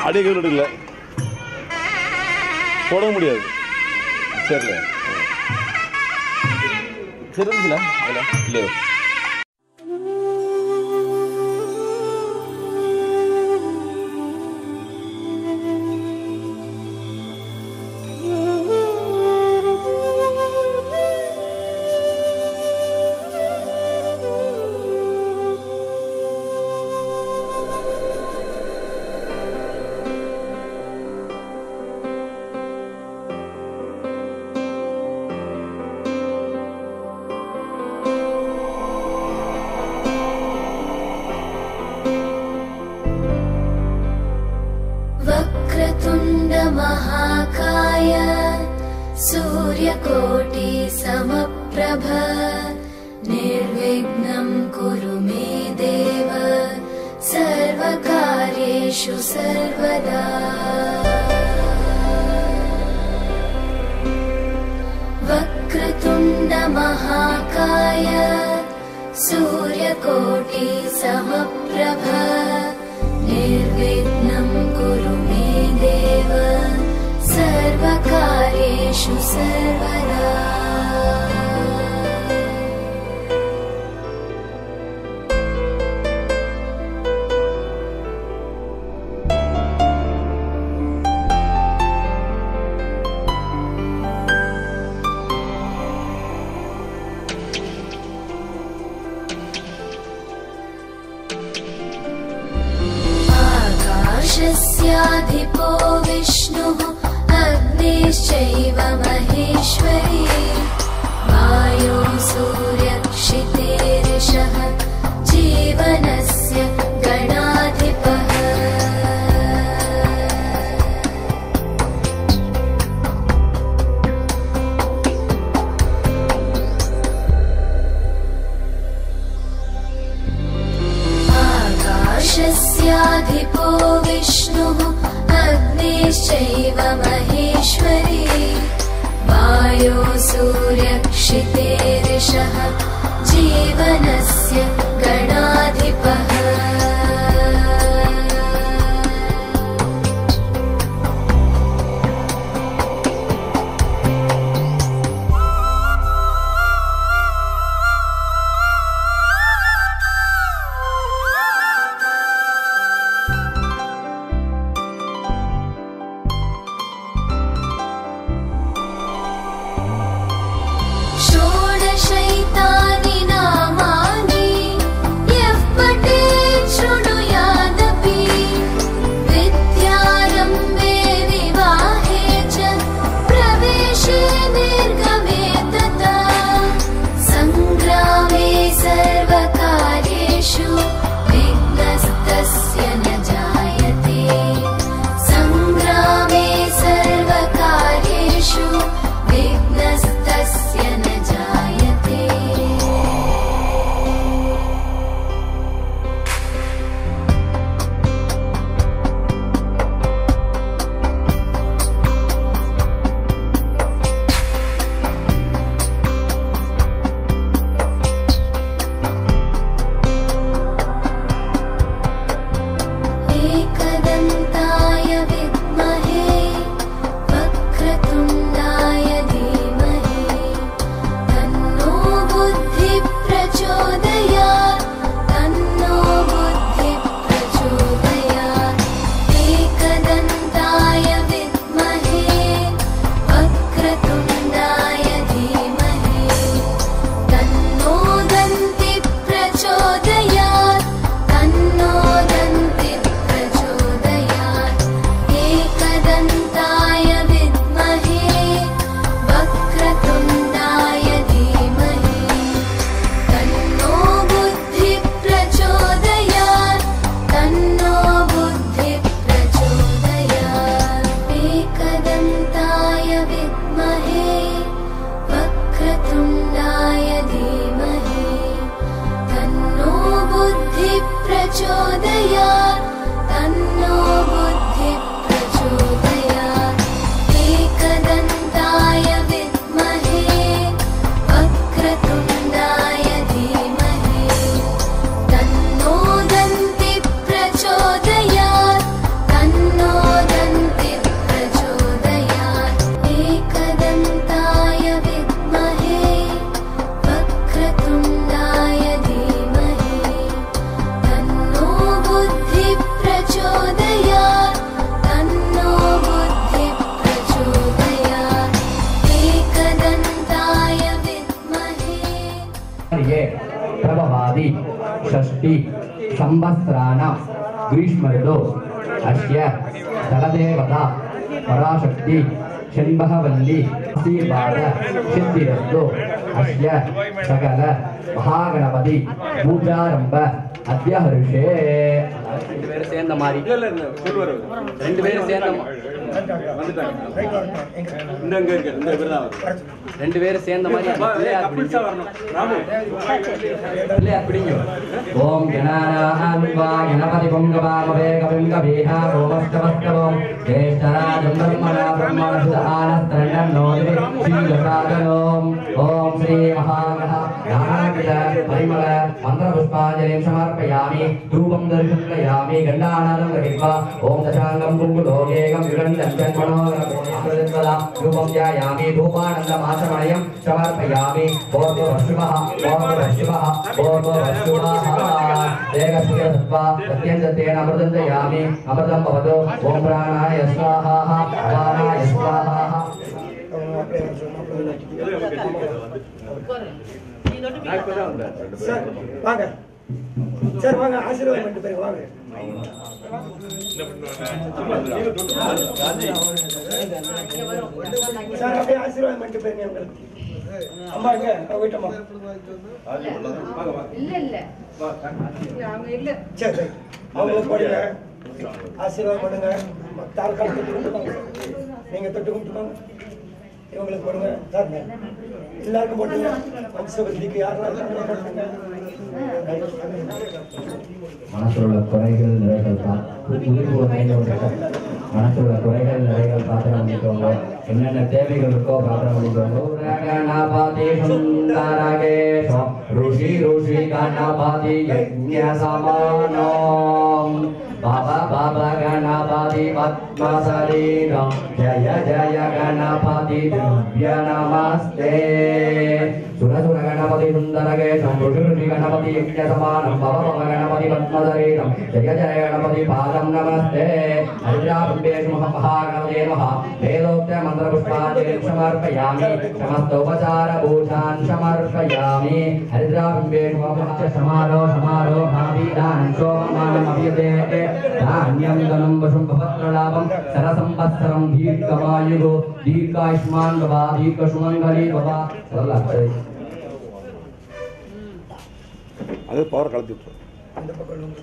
அடியே கையில் எடுக்கல போட முடியாது சரில சரி இருந்துச்சுல அதில் இல்லையோ वक्रतुण्डमहाकाय सूर्यकोटि समप्रभ निर्विघ्नं कुरु मे देव सर्वकार्येषु सर्वदा वक्रतुण्डमहाकाय सूर्यकोटि समप्रभ निर्विघ्नं कुरु मे देव सर्वकार्येषु सर्वदा आकाशस्याधिपो विष्णुः अग्निश्चैव महेश्वरी वायो सूर्यक्षितेरिषः जीवनस्य गणाधिपः आकाशस्याधिपो विष्णुः अग्निश्चैव महेश्वरी वायो सूर्यक्षितेरिषः जीवनस्य गणाधिपः षोडशैतानि नामानि यः पठेत् शृणुयादपि विद्यारम्भे विवाहे च प्रवेशे निर्गमे तथा सङ्ग्रामे सर्वकार्येषु विघ्नस्तस्य न जायते सङ्ग्रामे सर्वकार्येषु विघ्नस्तस्य न जायते षष्टि संवत्सराणां ग्रीष्मर्दो अस्य दलदेवता पराशक्ति षण्बहवल्ली आशीर्वाद सिद्धिरस्तु अस्य सकल महागणपति पूजारंभ अद्य हर्षे ரெண்டு பேரும் சேர்ந்த மாதிரி இல்ல இல்ல சொல்லுவார் ரெண்டு பேரும் சேர்ந்த மா- வந்துட்டாங்க இந்த இங்க இருக்கு இந்த பேர் தான் ரெண்டு பேரும் சேர்ந்த மாதிரி அந்த பிள்ளையார் கப்பிள்ஸா பிடிக்கும். வரணும் ராமு பிள்ளையார் பிடிக்கும். ஓம் கணானாம் வா கணபதி பொங்கவாமவே கவிம் கவீனா ஓமஸ்தமஸ்தவம் ஜேஷ்டராஜம் பிரம்மணா பிரம்மணஸ்த ஆனஸ்தரணம் நோதிவி ஸ்ரீலசாதனோம் ஓம் ஸ்ரீ மகாகண ஞானாகித பரிமள மந்திர புஷ்பாஞ்சலிம் சமர்ப்பயாமி தூபம் தரிசனயாமி கண்டானதம் கிருத்வா ஓம் தசாங்கம் குங்குலோகேகம் யுகந்தம் ஜன்மனோகரா ரூபம் ध्यायामि धूपानन्दमाचमणयं समर्पयामि पूर्ववशुभः पूर्ववशुभः पूर्ववशुभः देहस्थिरसत्त्वा सत्यञ्जतेन अमृतं दयामि अमृतं भवतु ॐ प्राणाय स्वाहा अपानाय स्वाहा நான் இப்பதான் வந்தேன் ரெண்டு பேரும் சார் வாங்க சார் வாங்க ஆசீர்வாதம் பண்ணிட்டு போயிருங்க வாங்க சார் அப்படியே ஆசீர்வாதம் பண்ணிட்டு போயிருங்க உங்களுக்கு அம்மா எங்க அவங்க வீட்டம்மா இல்ல இல்ல அவங்க இல்ல சரி சரி அவங்களுக்கு போடுங்க ஆசீர்வாதம் பண்ணுங்க தாரக்கால் தொட்டு கும்பிட்டுவாங்க நீங்க தொட்டு கும்பிட்டுவாங்க இவங்களுக்கு போடுங்க சார் எல்லாருக்கும் போட்டுங்க வம்சவர்த்திக்கு யாரெல்லாம் போட்டுங்க மனசில் உள்ள குறைகள் நிறைகள் மனசில் உள்ள குறைகள் நிறைகள் பாத்திரம் பண்ணிக்கோங்க என்னென்ன தேவைகள் இருக்கோ பாத்திரம் பண்ணிக்கோங்க கணபதி சுந்தரகேஷம் ருஷி ருஷி கணபதி யஜ்ஞ சமானம் பவ பவ கணபதி பத்மசரீரம் ஜய ஜய கணபதி திவ்ய நமஸ்தே சுர சுர கணபதி சுந்தரகேஷம் ருஷி ருஷி கணபதி யஜ்ஞ சமானம் பவ பவ கணபதி பத்மசரீரம் ஜய ஜய கணபதி பாதம் நமஸ்தே हरिद्रापुण्डेषु महागणपते नमः वेदोक्त मन्त्रपुष्पाञ्जलिं समर्पयामि समस्तोपचारभूषान् समर्पयामि हरिद्रापुण्डेषु ममश्च समारो समारो भावीदानं शोभमानमभियते धान्यं धनं वशुं भवत्रलाभं सरसंवत्सरं दीर्घमायुः दीर्घायुष्मान् भवा दीर्घसुमङ्गली भवा सरलाक्षरे அது பவர் கலத்தி விட்டுரும் இந்த பக்கம் உள்ள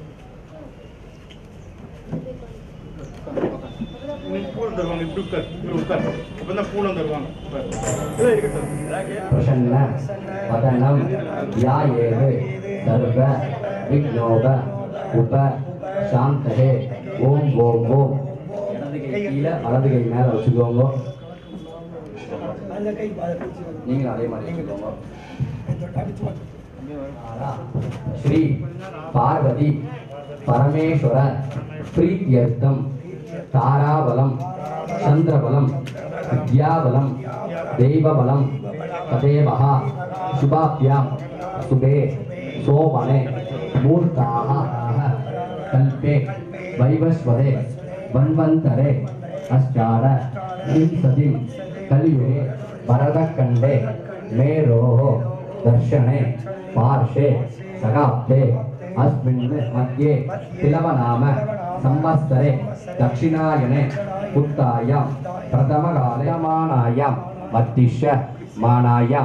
பூலம் தருவாங்க இப்படி உட்கார் இப்படி உட்கார் அப்பதான் பூலம் தருவாங்க உட்கார். இதெல்லாம் இருக்கட்டும் प्रसन्न वदनं ध्यायेत् सर्व विघ्नोप उप சாந்தகே ஓம் ஓம் ஓம் இடது கை கீழே வலது கை மேல வச்சுக்கோங்க அந்த கை பாதம் நீங்க அதே மாதிரி வச்சுக்கோங்க அடிச்சு மாட்டு ஸ்ரீ பார்வதி பரமேஸ்வர பிரீத்தியர்த்தம் தாராபலம் சந்திரபலம் வித்யாபலம் தெய்வபலம் ததேவः शुभाभ्यां शुभे शोभने मूर्ताः कल्पे वैवस्वरे वन्वन्तरे अष्टार विंशतिं कलियुगे वरदखण्डे मेरोः दर्शने पार्श्वे सगाब्दे अस्मिन् मध्ये तिलवनाम संवत्सरे दक्षिणायने उत्तायां प्रथमकालयमानायां मद्दिश्य मानायां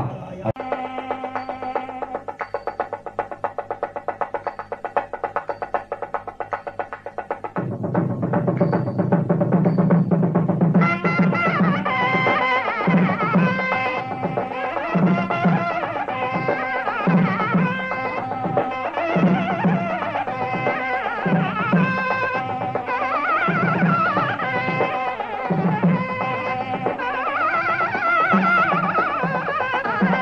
Thank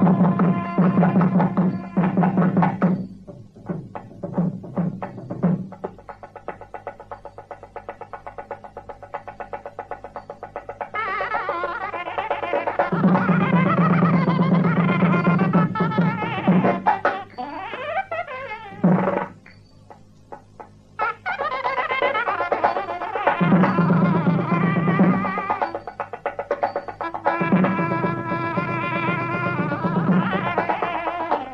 ஆ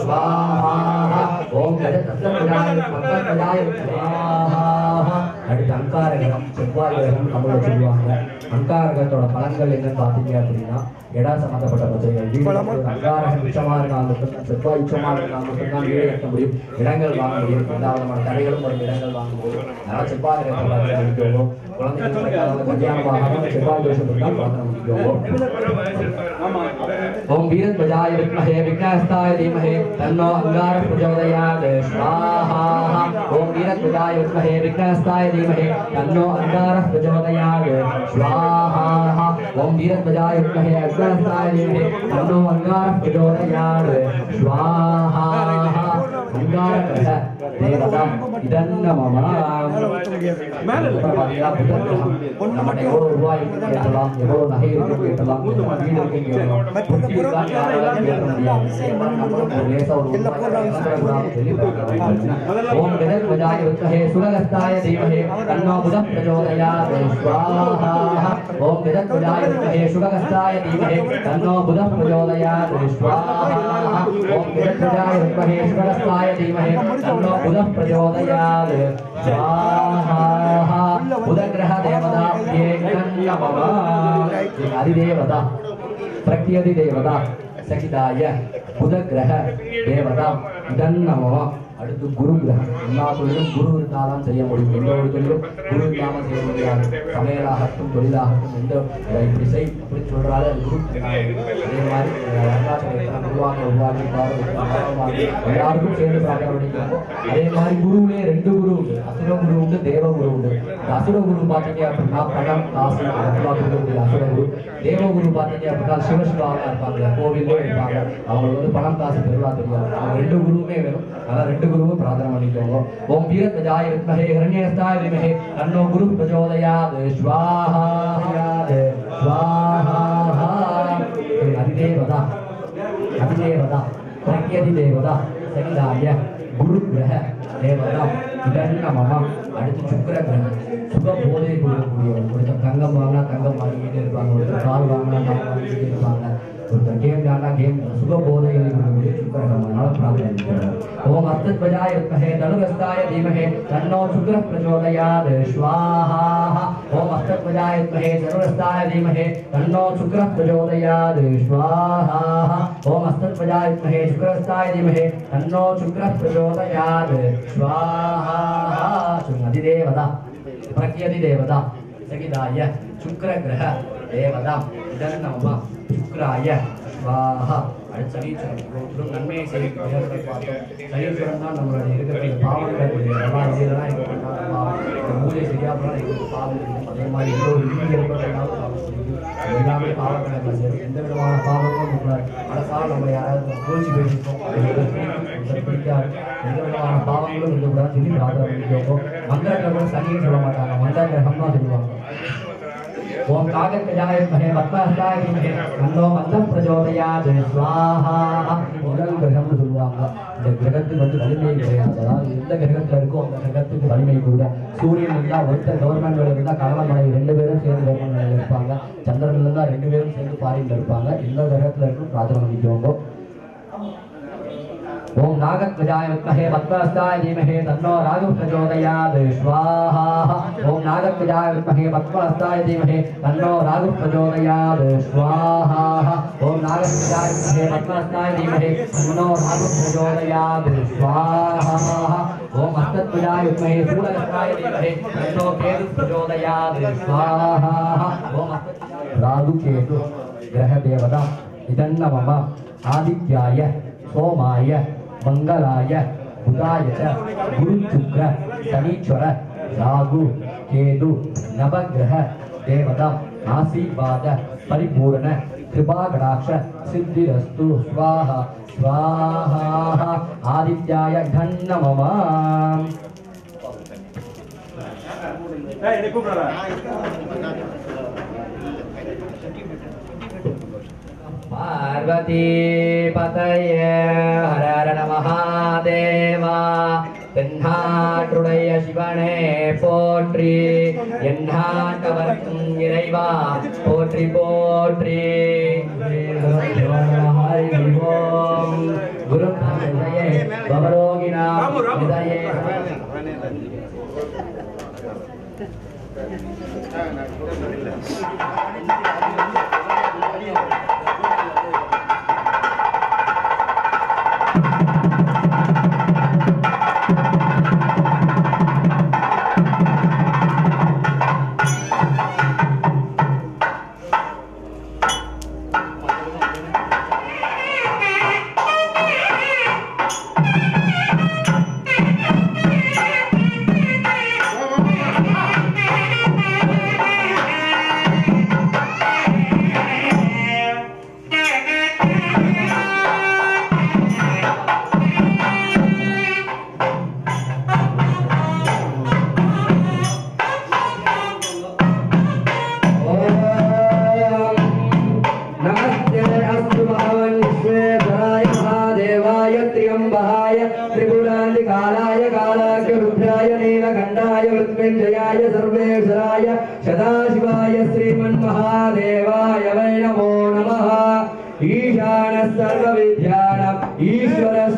ஸ்வாஹா ஓம் கஜ தத்வஜாய பத்மஜாய ஸ்வாஹா அடுத்து அங்கார கிரகம் செவ்வாய் கிரகம் தமிழ்ல சொல்லுவாங்க அங்கார கிரகத்தோட பலன்கள் என்னன்னு பார்த்தீங்க அப்படின்னா இடம் சம்பந்தப்பட்ட பிரச்சனைகள் வீடு கட்டுறது, அங்காரகம் உச்சமா இருந்தால் மட்டும்தான் செவ்வாய் உச்சமா இருந்தால் மட்டும்தான் வீடு கட்ட முடியும் இடங்கள் வாங்க முடியும் எல்லா விதமான தடைகளும் வரும் இடங்கள் வாங்க முடியும் அதனால செவ்வாய் கிரகத்தை பார்த்து முடிக்கணும் குழந்தைகள் பிறக்காத கல்யாணம் ஆகாம செவ்வாய் தோஷம் இருந்தால் பார்த்து முடிக்கணும் ओम वीरध्वजाय विद्महे विघ्नहस्ताय धीमहि तन्नो अंगारः प्रचोदयात् स्वाहा ओम वीरध्वजाय विद्महे विघ्नहस्ताय धीमहि तन्नो अंगारः प्रचोदयात् स्वाहा ओम वीरध्वजाय विद्महे विघ्नहस्ताय धीमहि तन्नो अंगारः प्रचोदयात् स्वाहा अंगारग्रह देवता இதன்ன மம நம்மகிட்ட எவ்வளவு ரூபாய் இருக்குன்னு கேட்டலாம் எவ்வளவு நகை இருக்குன்னு கேட்டலாம் எவ்வளவு வீடு இருக்குன்னு கேட்டலாம் புத்தி இருக்கா யாராலும் கேட்க முடியாது நம்மளும் ஒரு லேசா ஒரு ரூபாய் இழந்துடக்கூடாது சொல்லி பார்க்கலாம். ஓம் கஜத்வஜாய வித்மஹே சுரகஸ்தாய தீமஹே தன்னோ புதः பிரச்சோதயாத் ஸ்வாஹா ஓம் கஜத்வஜாய வித்மஹே சுரகஸ்தாய தீமஹே தன்னோ புதः பிரச்சோதயாத் ஸ்வாஹா ஓம் கஜத்வஜாய வித்மஹே சுரகஸ்தாய தீமஹே தன்னோ புதः பிரச்சோதயாத் ஸ்வாஹா புதகிரக தேவதா ஏகன்னமமா அதிதேவதா பிரத்யதி தேவதா சகிதாய புதகிரக தேவதா இதன்னமமா அடுத்து குரு கிரகம் எல்லா தொழிலும் குரு இருந்தால்தான் செய்ய முடியும் எந்த ஒரு தொழிலும் குரு இல்லாமல் செய்ய முடியாது சமையலாகட்டும் தொழிலாகட்டும் எந்த அஹ் இப்படி செய் அப்படி சொல்றாரு அது குரு அதே மாதிரி அஹ் வரலாற்று குருவாக உருவாக்கி உருவாக்கி எல்லாருக்கும் சேர்ந்து பிரார்த்தனை பண்ணிக்கலாம் அதே மாதிரி குருவிலே ரெண்டு குரு உண்டு அசுர குரு உண்டு தேவ குரு உண்டு இந்த அசுர குரு பார்த்தீங்க அப்படின்னா பணம் காசு அதெல்லாம் கொடுக்கக்கூடிய அசுர குரு தேவ குரு பார்த்தீங்க அப்படின்னா சிவசிவாக இருப்பாங்க கோவிலே இருப்பாங்க அவங்களுக்கு வந்து பணம் காசு பெருவா தெரியாது அவங்க ரெண்டு குருவுமே வேணும் அதான் ரெண்டு குருவும் பிரார்த்தனை பண்ணிக்கோங்க ஓம் வீரத்வஜாய வித்மஹே ஹரண்யஸ்தாய விமஹே தன்னோ குரு பிரச்சோதயாத் ஸ்வாஹா ஸ்வாஹா அதிதேவதா அதிதேவதா பிரத்யதிதேவதா சகிதாய குரு கிரக தேவதா இதன்ன மம அடுத்து சுக்கிர கிரகம் சுக போதை கொடுக்கக்கூடியவர் ஒருத்தர் தங்கம் வாங்கினா தங்கம் வாங்கிக்கிட்டே இருப்பாங்க ஒருத்தர் கார் வாங்கினா கார் வாங்கிக்கிட்டே இருப்பாங்க ஒருத்தர் கேம் விளையாடினா கேம் சுக போதைகளை கொடுக்கக்கூடிய சுக்கிர கிரகம் அதனால பிரார்த்தனை பண்ணிக்கிறோம். ஓம் அஸ்தத்வஜாய வித்மஹே தனுகஸ்தாய தீமஹே தன்னோ சுக்கிர பிரச்சோதயாத் ஸ்வாஹா ஓம் அஸ்தத்வஜாய வித்மஹே தனுகஸ்தாய தீமஹே தன்னோ சுக்கிர பிரச்சோதயாத் ஸ்வாஹா ஓம் அஸ்தத்வஜாய வித்மஹே சுக்கிரஸ்தாய தீமஹே தன்னோ சுக்கிர பிரச்சோதயாத் ஸ்வாஹா அதிதேவதா பிரத்யதிதேவதா சகிதாய சுக்கிரகிரக தேவதா இதன்னம சுக்ராய ஸ்வாஹா அடுத்த சனீஸ்வரன் நன்மையை செய்யும் பெயர்களை பார்த்தோம் சனீஸ்வரன் தான் நம்மளுடைய இருக்கிற பாவங்கள் இதெல்லாம் இதெல்லாம் எங்களுக்கு பண்ணாத பாவம் இந்த பூஜை சரியா போனால் எங்களுக்கு பாவம் இருக்கும் அதே மாதிரி எந்த ஒரு விதி ஏற்பட்டாலும் பாவம் செய்யும் அது எல்லாமே பாவக்கணக்கில் சேரும் எந்த விதமான பாவங்களும் நம்மளை மனசால் நம்ம யாராவது பூச்சி பேசிப்போம் அது எங்களுக்கு ஒருத்தர் பிடிக்காது எந்த விதமான பாவங்களும் இருக்கக்கூடாதுன்னு சொல்லி பிரார்த்தனை பண்ணிக்கோங்க மந்திர கிரகம் சனின்னு சொல்ல மாட்டாங்க மந்திர கிரகம் தான் சொல்லுவாங்க ஓம் காகத்வஜாய வித்மஹே பத்மஹஸ்தாய தீமஹே தன்னோ மந்தம் பிரச்சோதயாத் ஸ்வாஹா முதல் கிரகம்னு சொல்லுவாங்க இந்த கிரகத்துக்கு வந்து வலிமை கிடையாது அதாவது எந்த கிரகத்துல இருக்கோ அந்த கிரகத்துக்கு வலிமை கூட சூரியன் இருந்தா ஒருத்தர் கவர்மெண்ட் வேலை இருந்தா கணவன் மனைவி ரெண்டு பேரும் சேர்ந்து கவர்மெண்ட் வேலையில் இருப்பாங்க சந்திரன் இருந்தா ரெண்டு பேரும் சேர்ந்து பாரியில் இருப்பாங்க எந்த கிரகத்துல இருக்கும் பிரார்த்தனை பண்ணிக்கோங்க ओम नागध्वजाय विद्महे पद्महस्ताय धीमहि तन्नो रागः प्रचोदयात् स्वाहा ओम नागध्वजाय विद्महे पद्महस्ताय धीमहि तन्नो रागः प्रचोदयात् स्वाहा ओम नागध्वजाय विद्महे पद्महस्ताय धीमहि तन्नो रागः प्रचोदयात् स्वाहा ओम हस्तध्वजाय विद्महे शूलहस्ताय धीमहि तन्नो केतुः प्रचोदयात् स्वाहा ओम रागु केतु ग्रह देवता इदन्न मम आदित्याय सोमाय मंगलाय बुधाय च गुरु शुक्र शनीश्वर राहु केतु नवग्रह देवता आशीर्वाद परिपूर्ण कृपा कटाक्ष सिद्धिरस्तु स्वाहा स्वाहा आदित्याय धन्न मम ஏய் என்னை கூப்பிடுறா பார்வதி பதய ஹர ஹர நம மகாதேவா தென்னாட்டுடைய சிவனே போற்றி என்னாட்டவர்க்கும் இறைவா போற்றி போற்றி ஹரி ஓம் குரு பிரம்ம விஜயே பவரோகிணா விஜயே नमस्ते अस्तु भगवन् विश्वेश्वराय महादेवाय त्र्यम्बहाय त्रिपुरान्तिकालाय कालाग्यरुद्राय नीलकण्ठाय मृत्युञ्जयाय सर्वेश्वराय सदाशिवाय श्रीमन्महादेवाय वै नमो नमः ईशानः सर्वविद्यानाम् ईश्वरः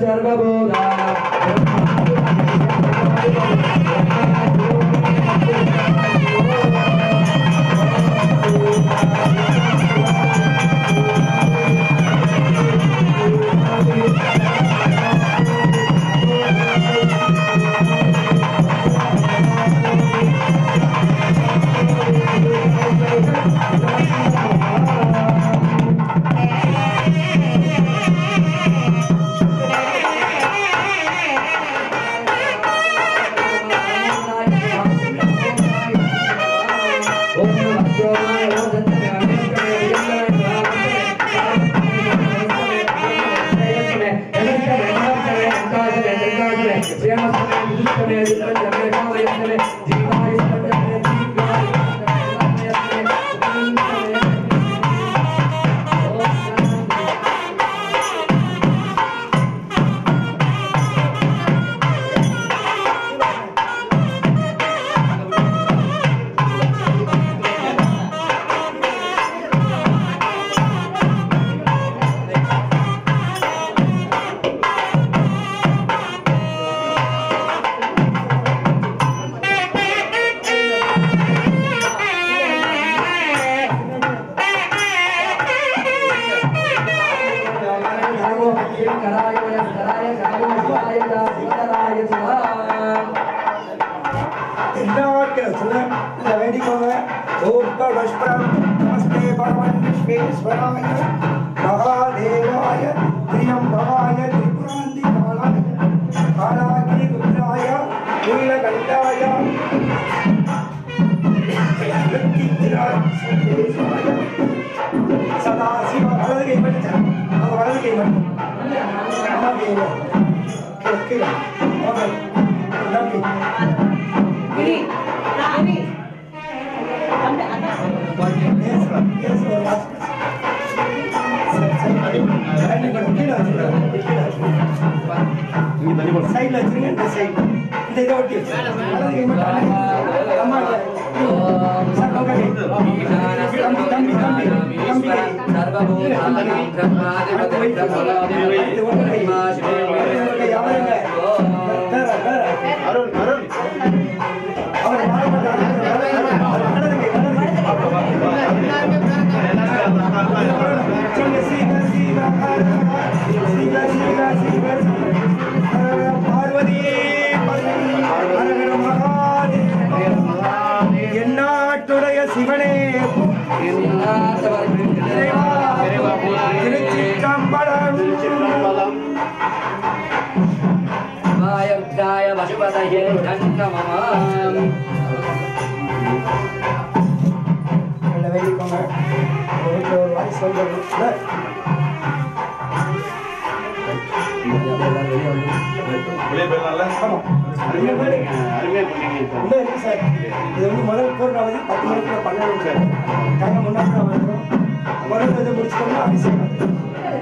எல்லாருக்கும் சொல்ல இந்த வேண்டிக்கோங்க ஓம் பரஸ்பரம் நமஸ்தே பகவன் விஸ்வேஸ்வராய மகாதேவாய திரியம்பவாய திரிபுராந்தி காலாய காலாகிரி ருத்ராய நீலகண்டாய வெற்றித்திராய சர்வேஸ்வராய சதாசிவ வலது கை மட்டும் அவங்க வலது கை மட்டும் அம்மா கையில கீழே கீழே ஓகே நம்பி கிரி கிரி அந்த அந்த Yes, sir. Yes, sir. Last. சைட்ல வச்சிருங்க இந்த சைடு இந்த இதை ஒட்டி வச்சிருங்க வலது கை மட்டும் அண்ணா. அம்மா கிட்ட. சார், உங்க கை. தம்பி தம்பி தம்பி தம்பி கை. இது உங்க கை. உங்க கை. அவருங்க. வேற, வேற. அருண் அருண் அவர் மாற மாட்டாரு. வலது கை, வலது கை. சொல்லுங்க, சீக, சீக, ஹர, ஹர. சீக, சீக, சீக, ஹர, பார்வதி பதி, ஹர ஹர மகாதேவ. எந்நாட்டுடைய சிவனே இறைவா, திருச்சிற்றம்பலம் பசுபதயே தன்னமமாம் நல்ல வேண்டிக்கோங்க உங்க வீட்டுல ஒரு வாய்ஸ் சொல்றது இல்ல? வெளியே போயிடலாம்ல ஆமா. இந்த மாதிரி அருமையா பண்ணீங்க இல்லை இல்லை சார் இது வந்து முதல் பூர்ணாவதி பத்து மணிக்குள்ள பன்னெண்டு சார் டைம் முன்னாடி வந்துடும் முதல் இதை முடிச்சுட்டோம்னா அபிஷேகம்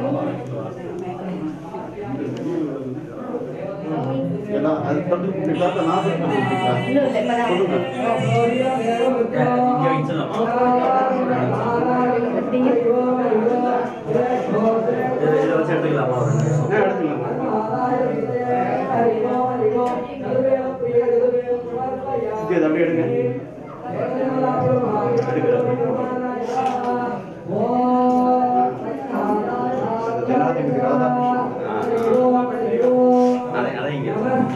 ஏன்னா அது தொட்டு கும்பிட்டா நான் கும்பிட்டா இன்னும் இல்லை எடுத்துக்கலாம் இது அப்படியே எடுங்க ஜனாதிபதி ராதாகிருஷ்ணன் அதை அதை இங்க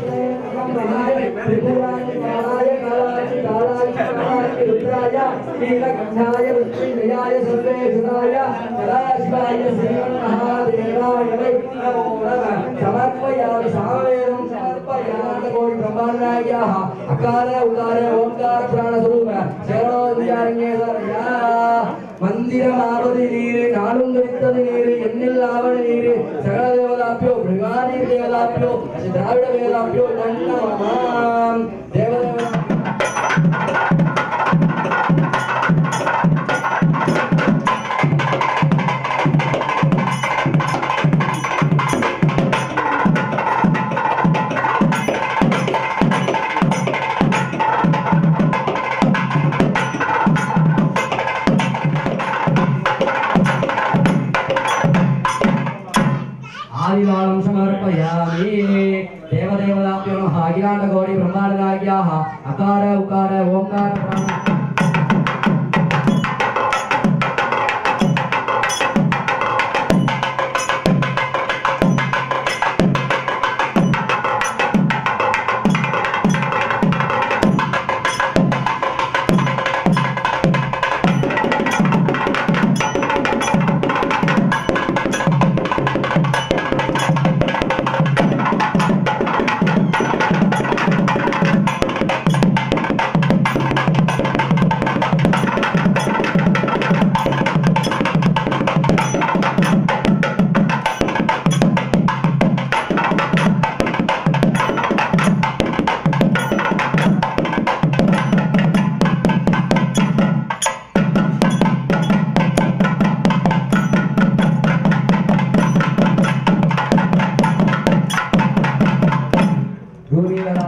அகார உகார ஓங்கார பிராண சுரூப மந்திரமாவது நீரு நாளும் கழித்தது நீரு எண்ணில் ஆவண நீரு சகல தேவதாப்பியோ பிருகாதி தேவதாப்பியோ திராவிட வேதாப்பியோ நன்னமாம் தேவதேவ आदिवालं समर्पयामि देवदेवताभ्यो नमः अखिलाण्डगौरी ब्रह्माण्डनायक्याः अकार उकार ओङ्कार प्राण भूमिगला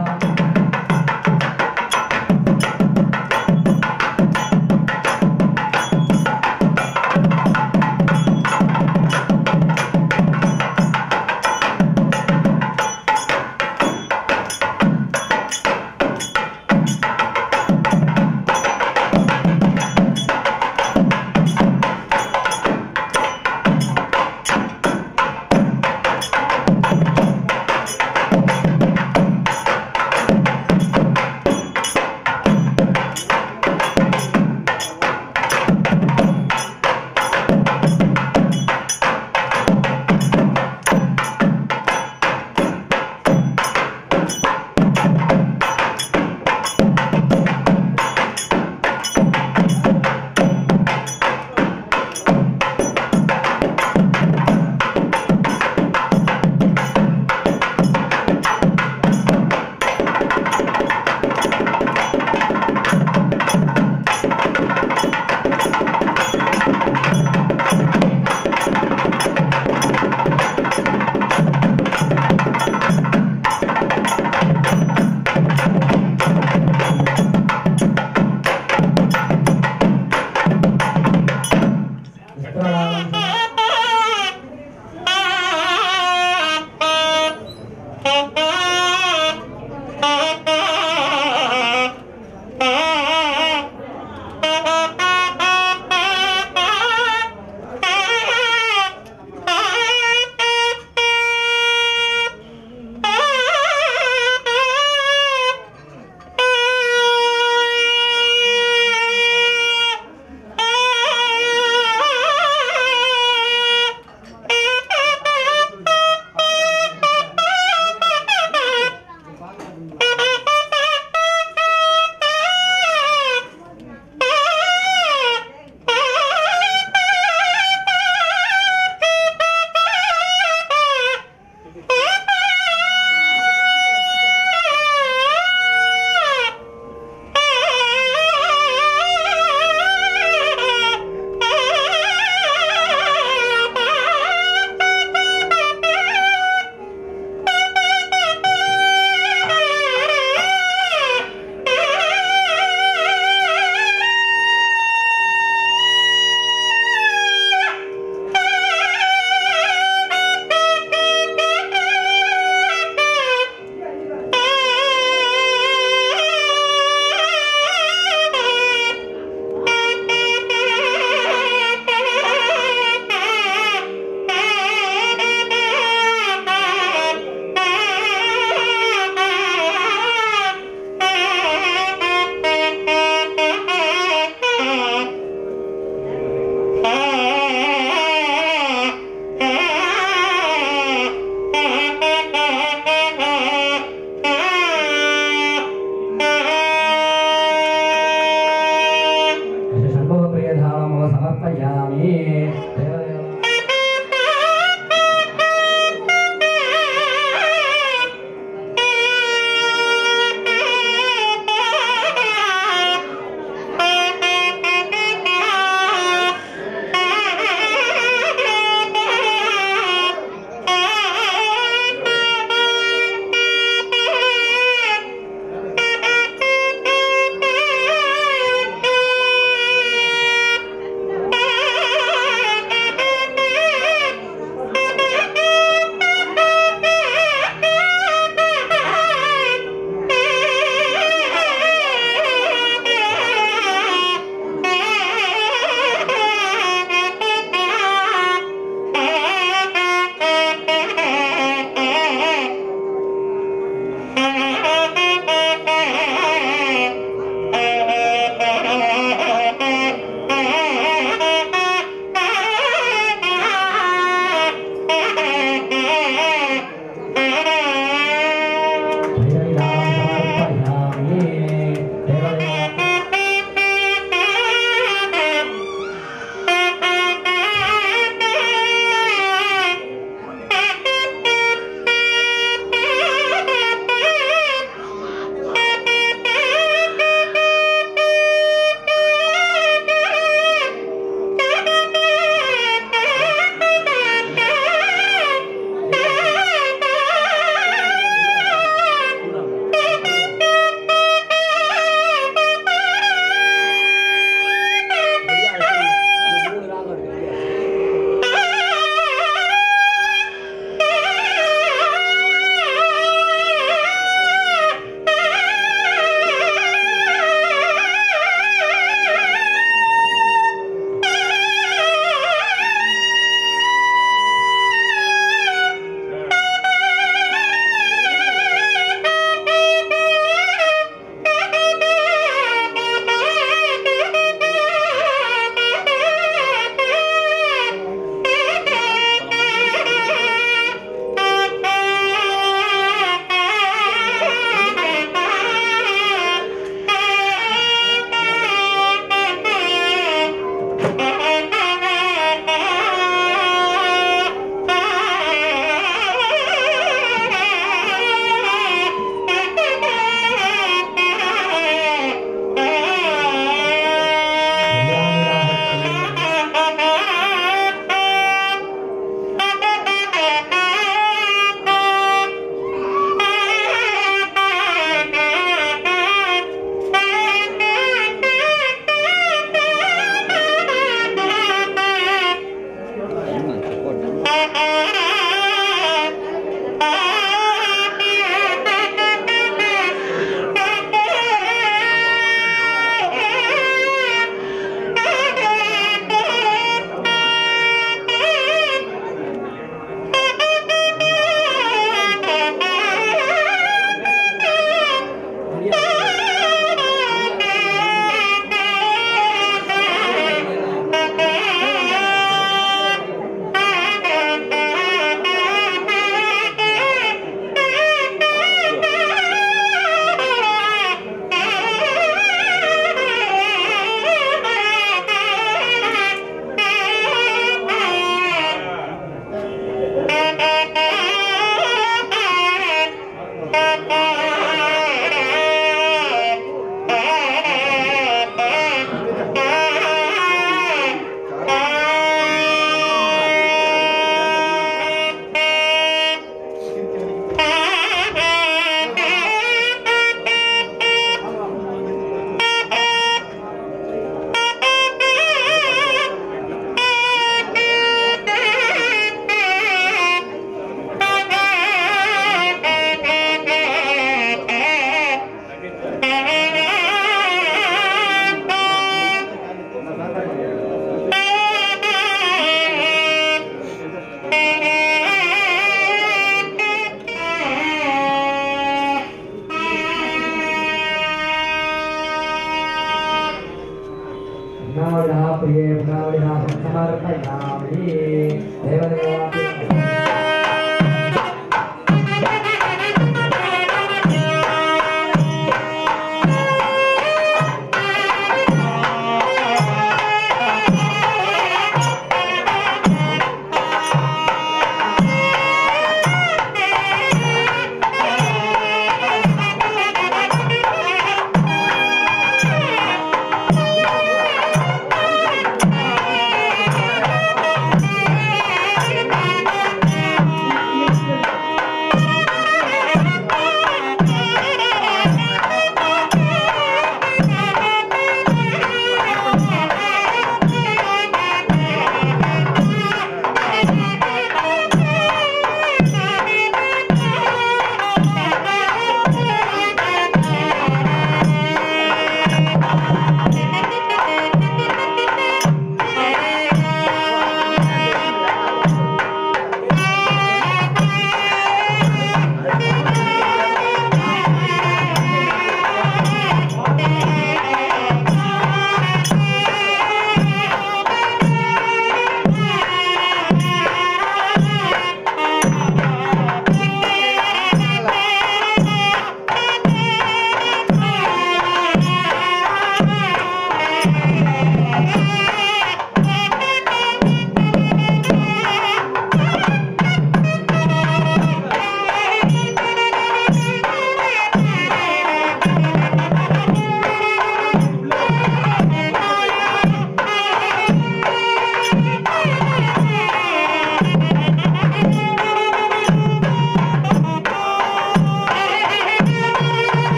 समर्पयामि देवदेवापि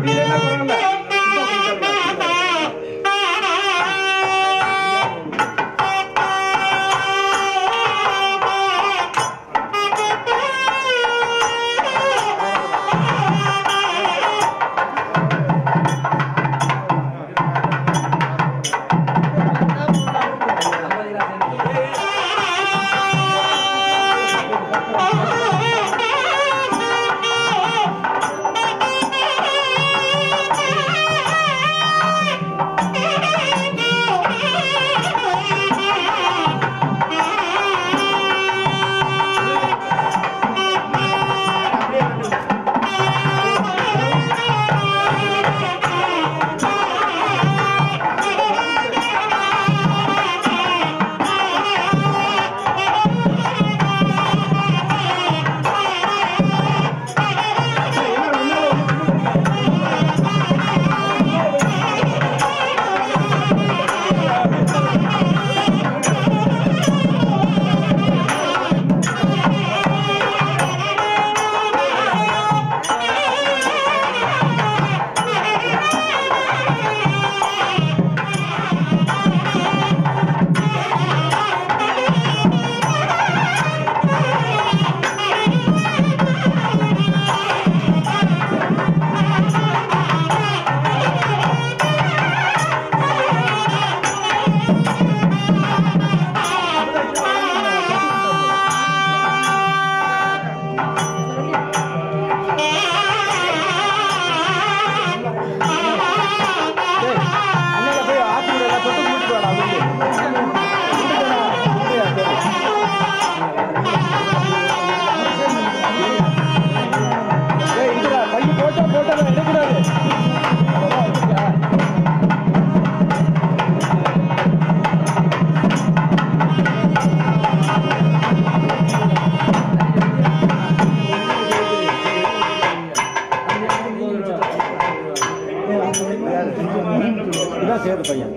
இதான் சேது பையன்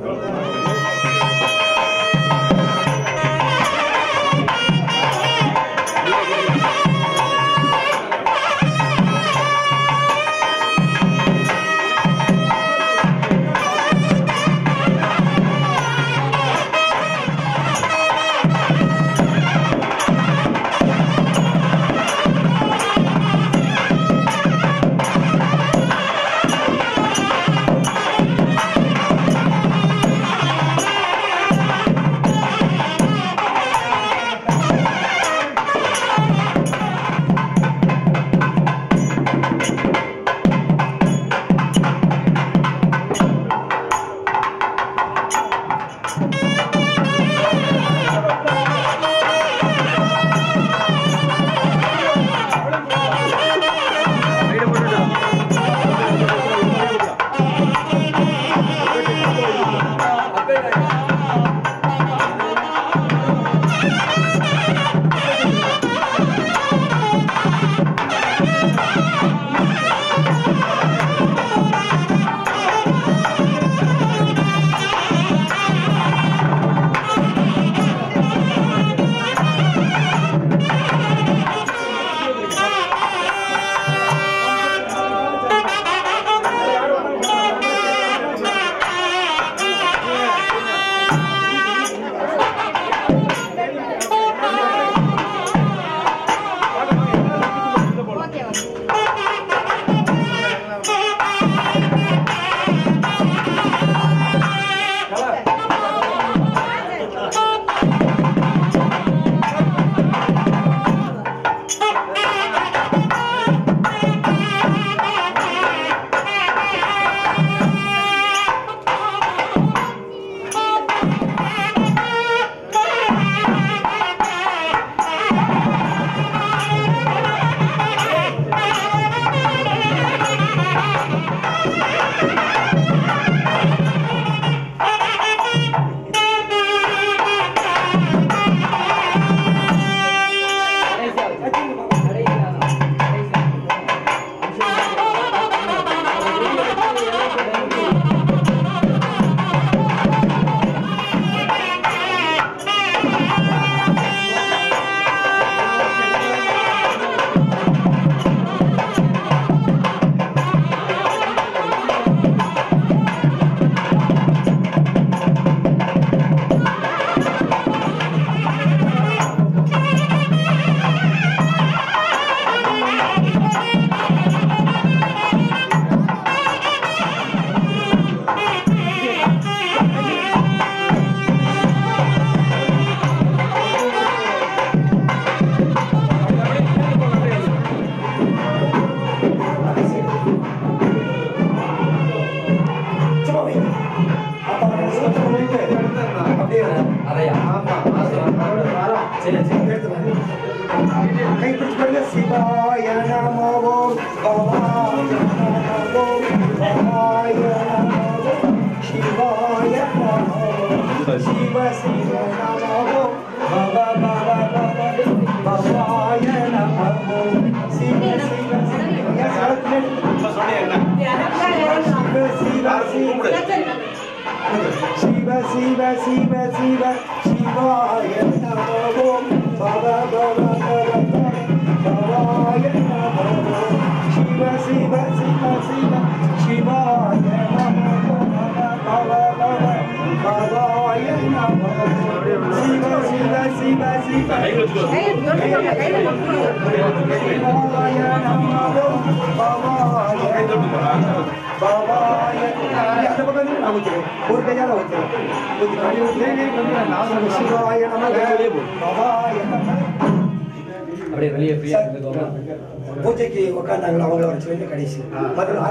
ஆ பவாய நமோ பவாய நமோ சிவாய நமோ சிவ சிவ நமோ பவ பவ பவ பவாய நமோ சிவ சிவ சிவ சிவ சிவ சிவ சிவ சிவ சிவ சிவாய நமோ பவ பவ பவ பவாய நமோ சிவ சிவ சிவ சிவ சிவாய நமோ பவ பவ பவாய நமோ சிவ சிவ சிவ சிவ சிவாய நமோ பவாய பவாய அந்த பக்கம் இருந்து நான் ஊத்துறேன். ஒரு கையால ஊத்துறேன். ஊத்துறேன். சிவாய நமக பவாய நமக அப்படியே வெளியே ஃப்ரீயா இருந்துக்கோங்க பூஜைக்கு உட்காந்தாங்களா அவங்கள வர சொல்லி கடைசி முதல்ல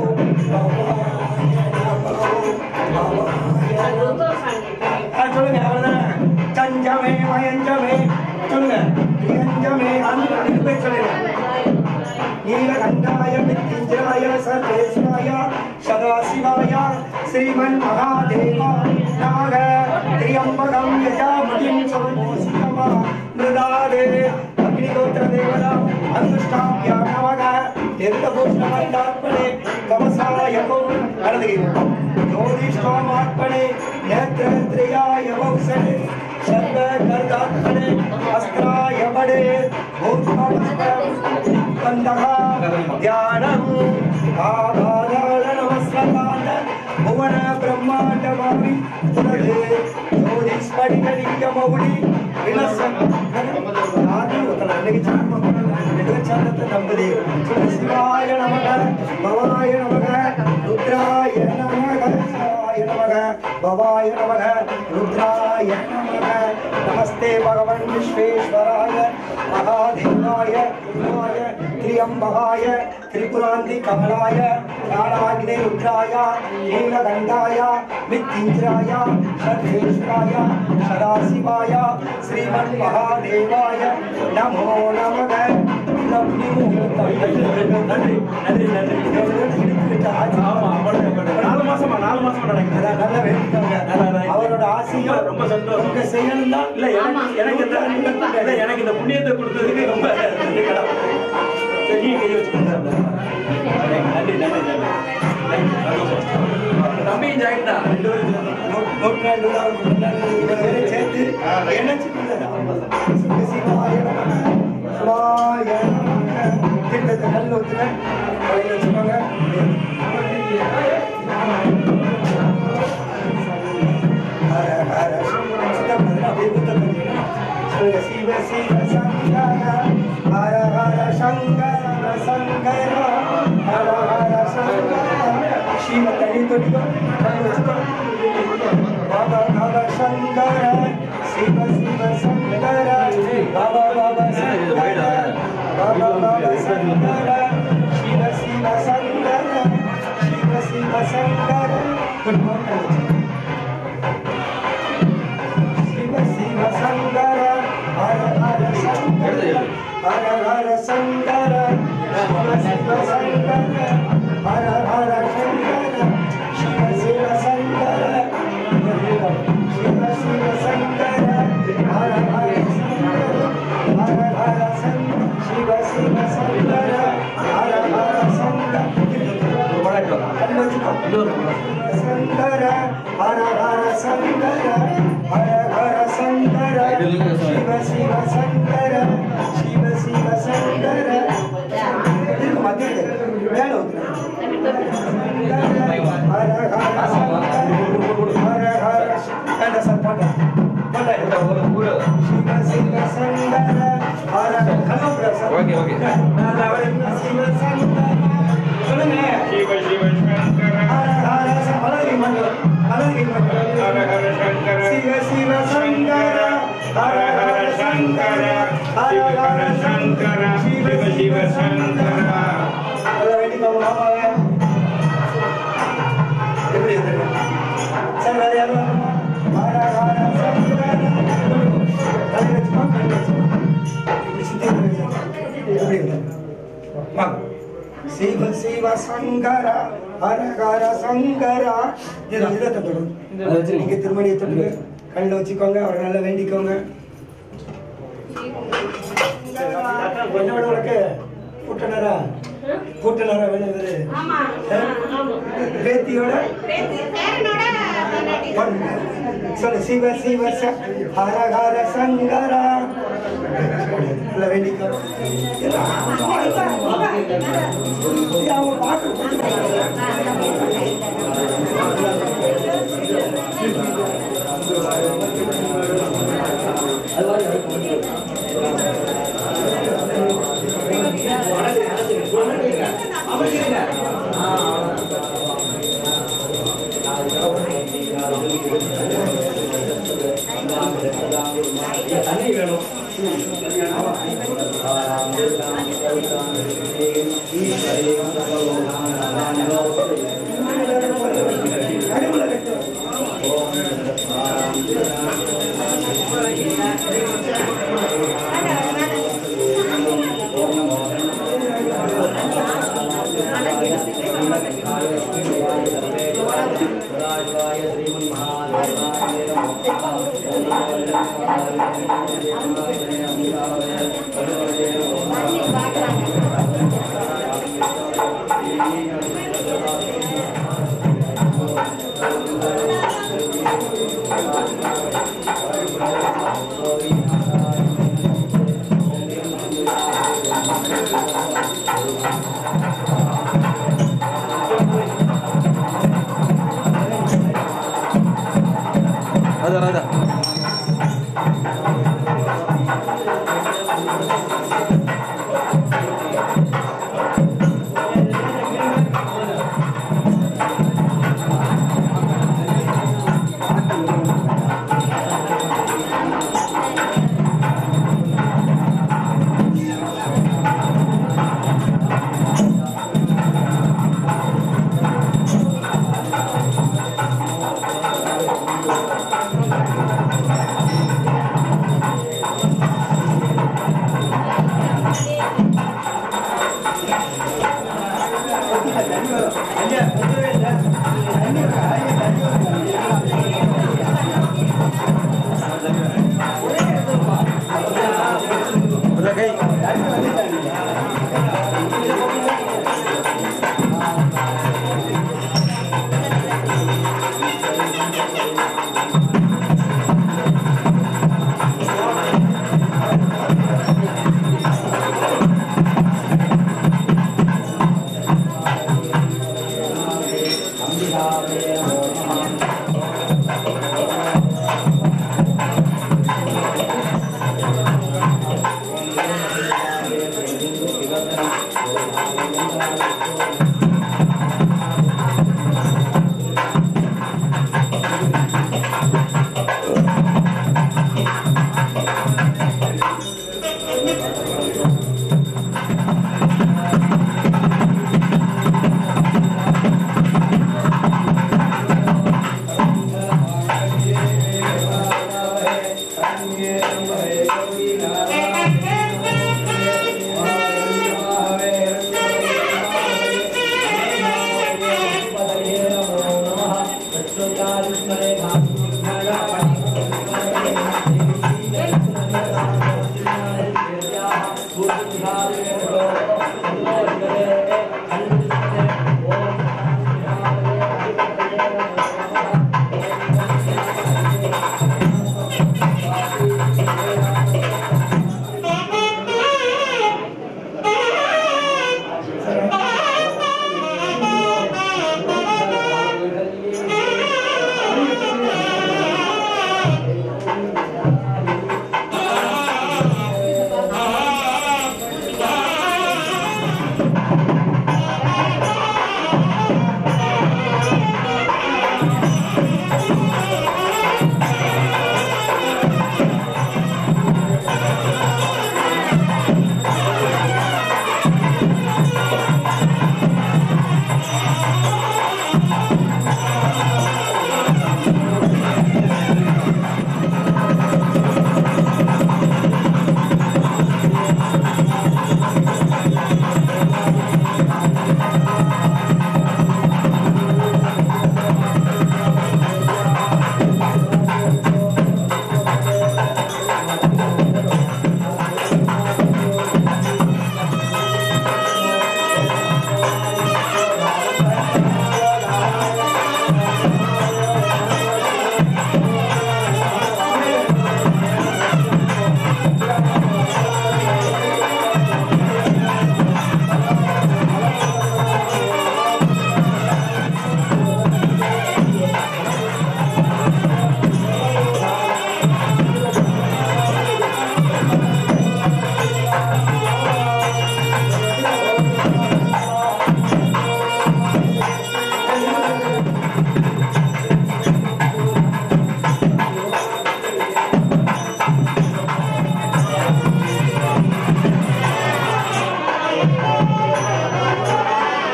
ஆரம்பிச்சு சொல்லுங்க அவ்வளவுதானே சஞ்சமே மயஞ்சமே சொல்லுங்க பிரியஞ்சமே அந்த பேர் சொல்லுங்க நீலகண்டாய மித்திஞ்சராய சர்வேஸ்வராய சதாசிவாய ஸ்ரீமன் மகாதேவா நாக திரியம்பகம் யஜாமதிம் சமோசிதமா மிருதாதே அக்னிகோத்திர தேவதா அங்குஷ்டாபியா நமக தீர்த்தபூஷ்ணமண்டாத்மனே கவசாய நடந்து ஜோதிஷ்டாமாத்மனே நேத்திரத்ரியாய வௌசனே சர்வ கர்தாத்மனே அஸ்திராய படே கந்தக தியானம் ஆபாதாள நமஸ்கார புவன பிரம்மாண்டமாமி புனது ஜோதிஸ்படிகலிங்க மௌடி விலசன் யாரும் ஒருத்தர் அன்னைக்கு சார்ப நிகழ்ச்சாந்தத்தை நம்புதே சிவாய நமக பவாய நமக ருத்ராய நமக சிவாய நமக பவாய நமக ருத்ராய நமக நமஸ்தே பகவன் விஸ்வேஸ்வராய மகாதேவாய குருவாய திரியம்பகாய திரிபுராந்தி கமலாய நாடாகினே ருத்ராய நீலகண்டாய மித்திந்திராய சர்வேஸ்வராய சதாசிவாய ஸ்ரீமன் மகாதேவாய நமோ நமக நன்றி நன்றி நன்றி ஆமா அவ்வளவு நாலு மாசமா நாலு மாசமா நடக்குது நல்ல வேண்டிக்கோங்க அவரோட ஆசையும் ரொம்ப சந்தோஷம் உங்க செயலும் தான் இல்ல எனக்கு எனக்கு இந்த இல்ல எனக்கு இந்த புண்ணியத்தை கொடுத்ததுக்கு ரொம்ப நன்றி கடவுள். சரி, நீங்க கை வச்சுக்கோங்க நன்றி நன்றி நன்றி தம்பியும் ஜாயின் தான் ரெண்டு பேரும் நூற்றாண்டு விழாவுக்கு முன்னாடி இவங்க பேரை சேர்த்து இணைச்சுக்கொள்ளலாம். சிவாய நமக, சிவாய நமக. திட்டத்தை கல் ஊத்துங்க. கையில வச்சுக்கோங்க. ஹர ஹர சித்தம் பதிலா அப்படியே ஊத்த தெரியும். சொல்லுங்க. சிவ சிவ சங்கர ஹர ஹர சங்கர சங்கர ஹர ஹர சங்கர சிவ தனி தொட்டிக்கோ கை வச்சுக்கோ பவ பவ சங்கர சிவ சிவ சங்கர பவ பவ சங்கர பவ பவ சங்கர சிவ சிவ சங்கர சிவ சிவ சங்கர சிவ சிவ சங்கர ஹர ஹர சங்கர ஹர ஹர சங்கர சிவ சிவ சங்கர ஹர ஹர சங்கர சிவ சிவ சங்கர சிவ சிவ சங்கர ஹர ஹர சங்கர ஹர ஹர சங்கர சிவ சிவ சங்கர ஹர ஹர சங்கர கண்ணு வச்சுக்கோ. சங்கர ஹர ஹர சங்கர ஹர ஹர சங்கர சிவ சிவ சங்கர சிவ சிவ சங்கர இருக்கு மத்தியத்தில் மேல ஊத்துறேன். ஹர ஹர சங்கர ஹர ஹர வேண்டாம் சார் போட்டேன் போட்டேன் சிவ சிவ சங்கர ஹர கண்ணு sir okay, okay. Shiva Shankara சொல்லுங்க சிவ சிவ சங்கர ஹர ஹர ச- மலரி மண்டலம் மலரி மண்டலம் ஹர ஹர சங்கர சிவ சிவ சங்கர ஹர ஹர சங்கர ஹர ஹர சங்கர சிவ சிவ சங்கர அத வேண்டிக்கோங்க மாமாவே எப்படி இருக்கு சார் வேற யாரும் ஹர ஹர சங்கர கை வச்சுக்கோ கை வச்சுக்கோ இப்படி சுத்தி வச்சுக்கோ. எப்படி இருக்கு வாங்க சிவ சிவ சங்கர ஹர ஹர சங்கரா இதை இதை தட்டணும் அதை வச்சு நீங்க திருமணியை தொட்டுங்க கண்ணில் வச்சுக்கோங்க அவரை நல்லா வேண்டிக்கோங்க அக்கா, கொஞ்சம் விட உனக்கு கூட்டணரா கூட்டணரா வேணும் இவரு ஆமா ஆமா பேத்தியோட பேத்தி பேரனோட பொண்ணு. சொல்லு சிவ சிவ ச ஹர ஹர சங்கரா நல்லா வேண்டிக்கோ அவங்க பார்க்க அது மாதிரி தண்ணி வேணும் நடுவுல கட்டு. ஸ்ரீமன்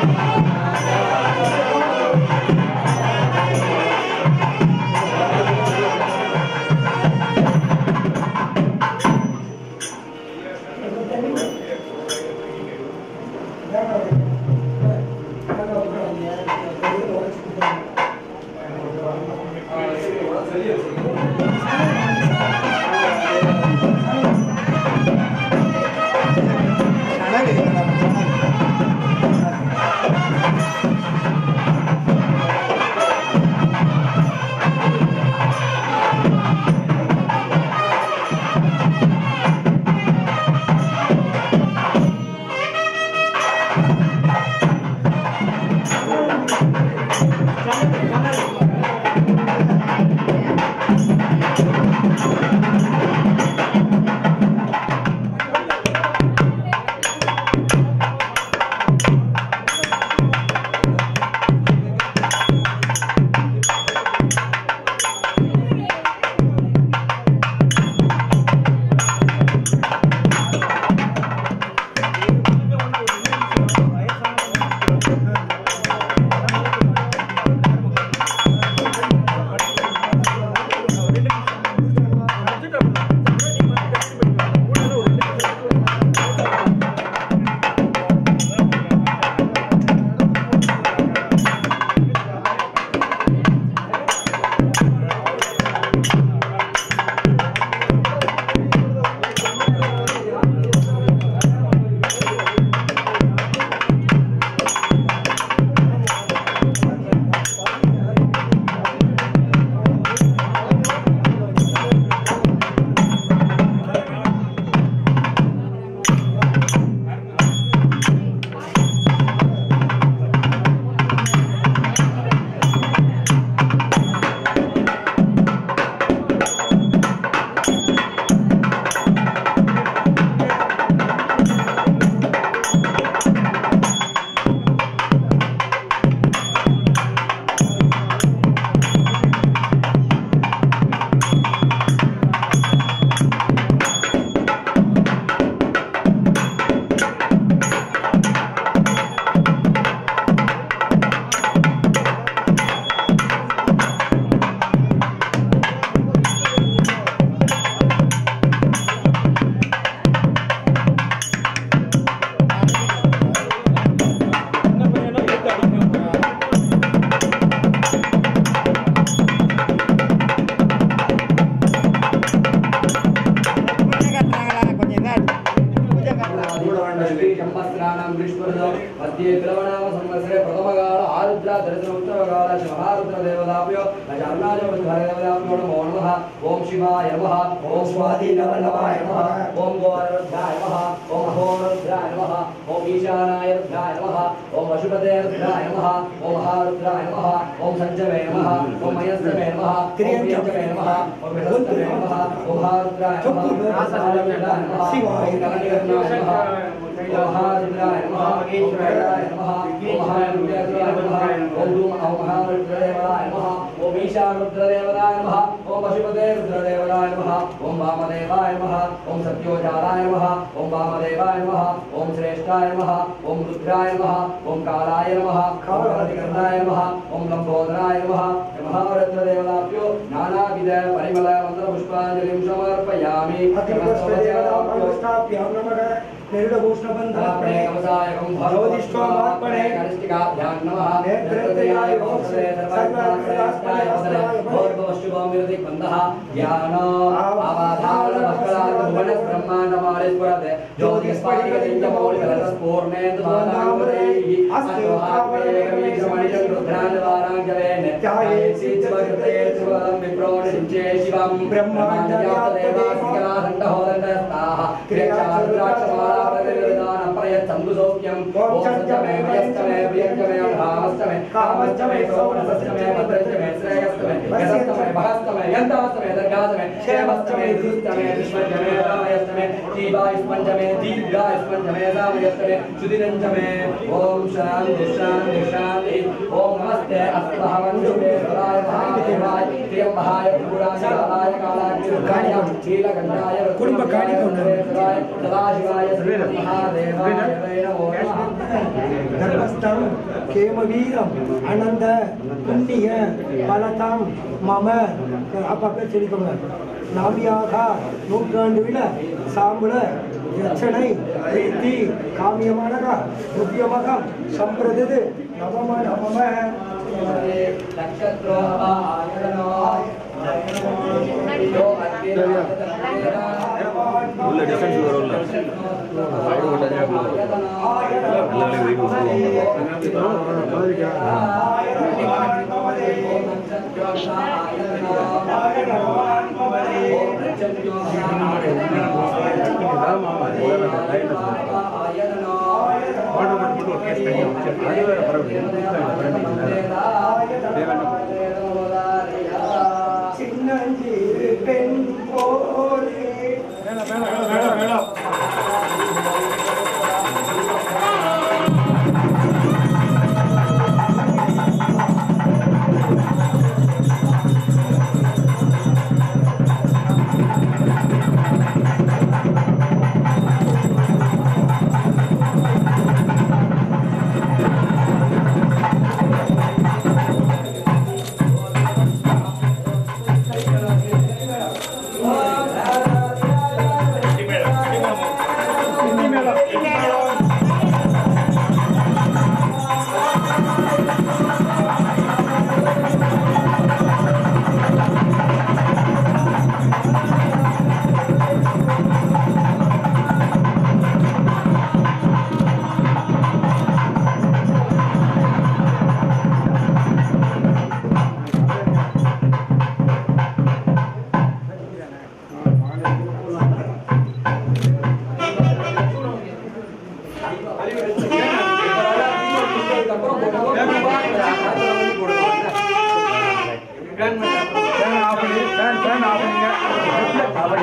मध्ये प्लवनाम संवत्सरे प्रथमकाल आरुद्रा दर्शन उत्तरकाल महारुद्र देवताभ्यो अजार्नाज देवताभ्यो नमो नमः ओम शिवाय नमः ओम स्वाति नमः नमः ओम गौररुद्राय नमः ओम अहोरुद्राय नमः ओम ईशानाय रुद्राय नमः ओम अशुभते रुद्राय नमः ओम महारुद्राय नमः ओम संजमे नमः ओम मयस्तमे नमः ओम यज्ञमे नमः ओम बृहस्पतये नमः ओम महारुद्राय नमः ओम नमः ओम कलनिकर्णाय नमः ओम महारुद्राय नमः ओम वेदाय नमः ओम महारुद्राय नमः ओम धूम ओम महारुद्रदेवाय नमः ओम ईशारुद्रदेवाय नमः ओम पशुपते रुद्रदेवाय नमः ओम वामदेवाय नमः ओम सत्योजाताय नमः ओम वामदेवाय नमः ओम श्रेष्ठाय नमः ओम रुद्राय नमः ओम कालाय नमः ओम कलनिकर्णाय नमः ओम लंबोदराय नमः महारुद्रदेवताभ्यो नानाविध परिमल मन्त्रपुष्पाञ्जलिं समर्पयामि अतिपुष्पदेवताभ्यां नमः निर्दभूषणबन्धापणे प्रणेकमसायकं भगवदिष्टोमात्मने कनिष्ठिकाभ्यां नमः नेत्रत्रयाय वंशे सर्वकर्तास्मने हस्ताय बन्धः ज्ञान आवाधान भक्कलाद भुवन ब्रह्माण्ड मालेश्वरते ज्योतिस्फटिकलिङ्ग मौलिकलस्फूर्णेन्दु माताङ्गदेहि अस्तु आत्मेकमीशमणिजं रुद्रान् वाराङ्गवेन ध्यायेत्सि चिवकृतये चिवदं विप्रोणिञ्चे शिवं ब्रह्माण्डजातदेवासिकलादण्डहोदण्डस्ताः क्रियाचारुद्राक्षमाला प्रतिविधानं प्रयच्छन्तु सौख्यम् ॐ सत्यमे मयस्तमे प्रियङ्गमे भामस्तमे कामस्तमे सोमनसस्तमे भद्रस्तमे श्रेयस्तमे यशस्तमे भगस्तमे यन्तास्तमे दर्गास्तमे क्षेमस्तमे धृतमे दुष्मन्तमे रामयस्तमे जीवायुष्पञ्चमे दीर्घायुष्पञ्चमे रामयस्तमे सुदिनञ्चमे ॐ शान्ति शान्ति शान्ति ॐ नमस्ते अस्तु भगवन् शुभे सदाय महादेवाय त्र्यम्बहाय त्रिपुरान्तकालाय कालाग्निरुद्राय नीलकण्ठाय குடும்ப காணிக்கை ஒண்ணு. सदाशिवाय श्रीमन्महादेवाय वै नमो नमः தர்மஸ்தம் கேமவீரம் அனந்த புண்ணிய பலதாம் மம அப்பா பேர் சொல்லிக்கோங்க நாமியாக நூற்றாண்டு விழ சாம்புல யட்சணை பிரீத்தி காமியமானக முக்கியமாக சம்பிரதது நவம நவம உள்ள டிஃபென்ஸ் வரும்ல நல்ல வீடு ஆர்டர் மட்டும் போட்டு ஒரு கேஸ் தனியாக வச்சு சின்னஞ்சிறு பெண் போலே வேணாம் வேணாம் வேணாம் ஃபேன் ஆஃப் பண்ணி ஃபேன் ஃபேன் ஆஃப் பண்ணுங்க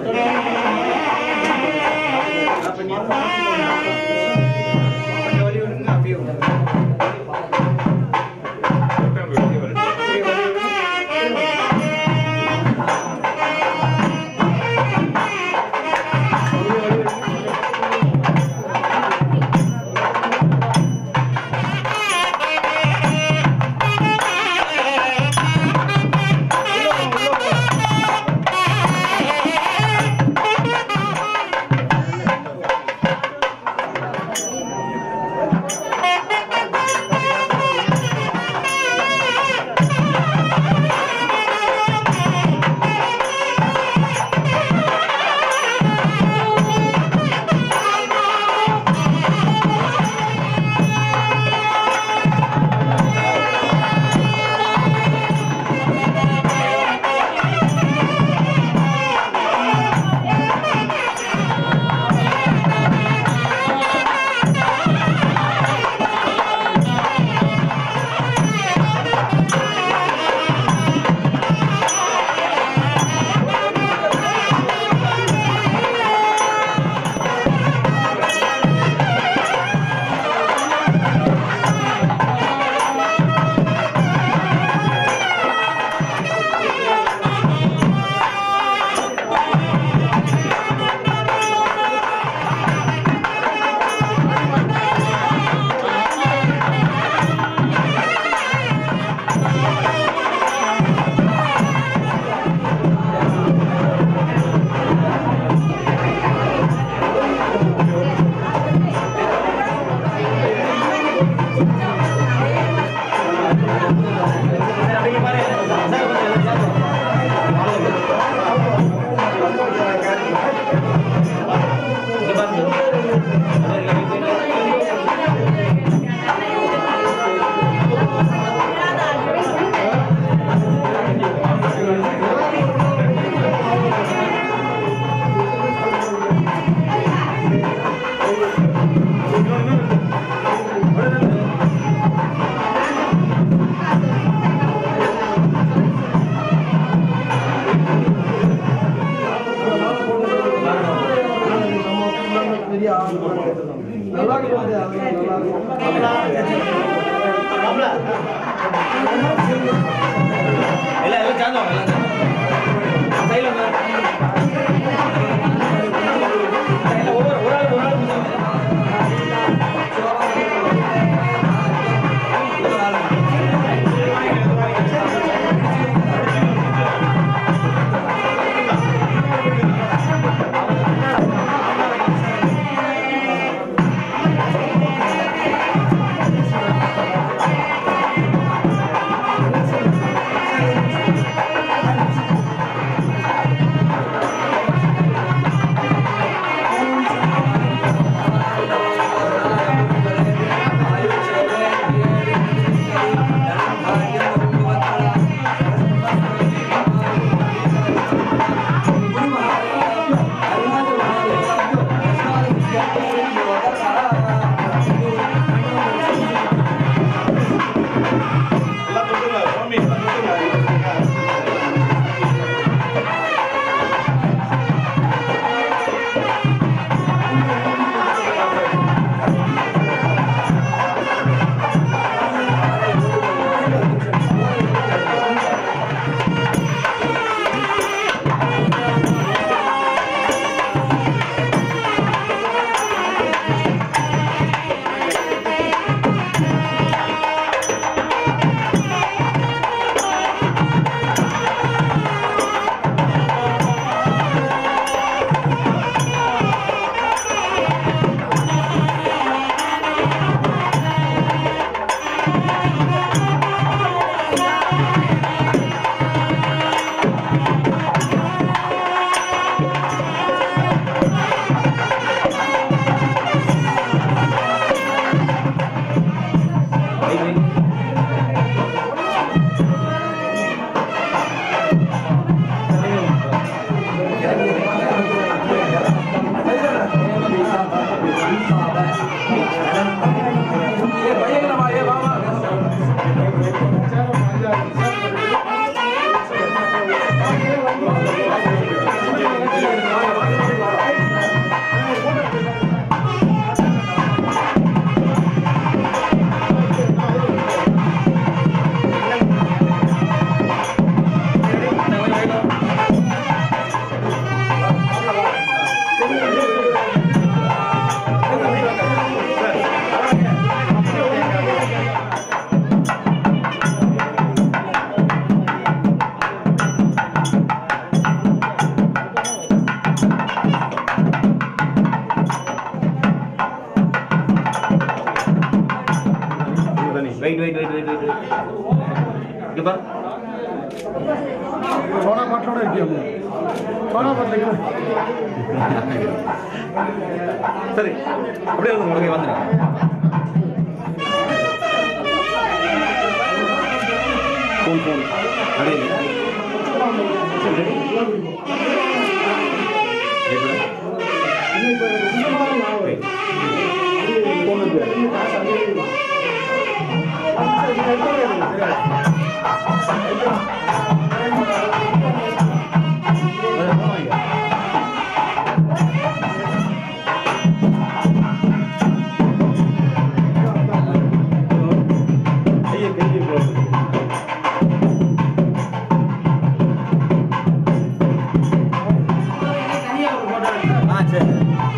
கொஞ்சம் வலி விடுங்க அப்படியே விடுங்க. அப்படியே வலி விடுங்க. நல்லா எல்லாம் எல்லாம் சார்ந்து வாங்க எல்லாம் சார்ந்து சைடில் வந்து சைடில் ஒவ்வொரு ஒரு ஆள் ஒரு ஆள் கொடுத்தாங்க எல்லாம் தொட்டுங்க சுவாமி எல்லாம் தொட்டுங்க wait wait wait wait wait இங்க பாரு சோனா பாட்டோட இருக்கியா சோனா பாட்டு சரி அப்படியே வந்து உங்களுக்கு வந்துடுங்க ஃபோன் ஃபோன் அப்படியே ஆ சரி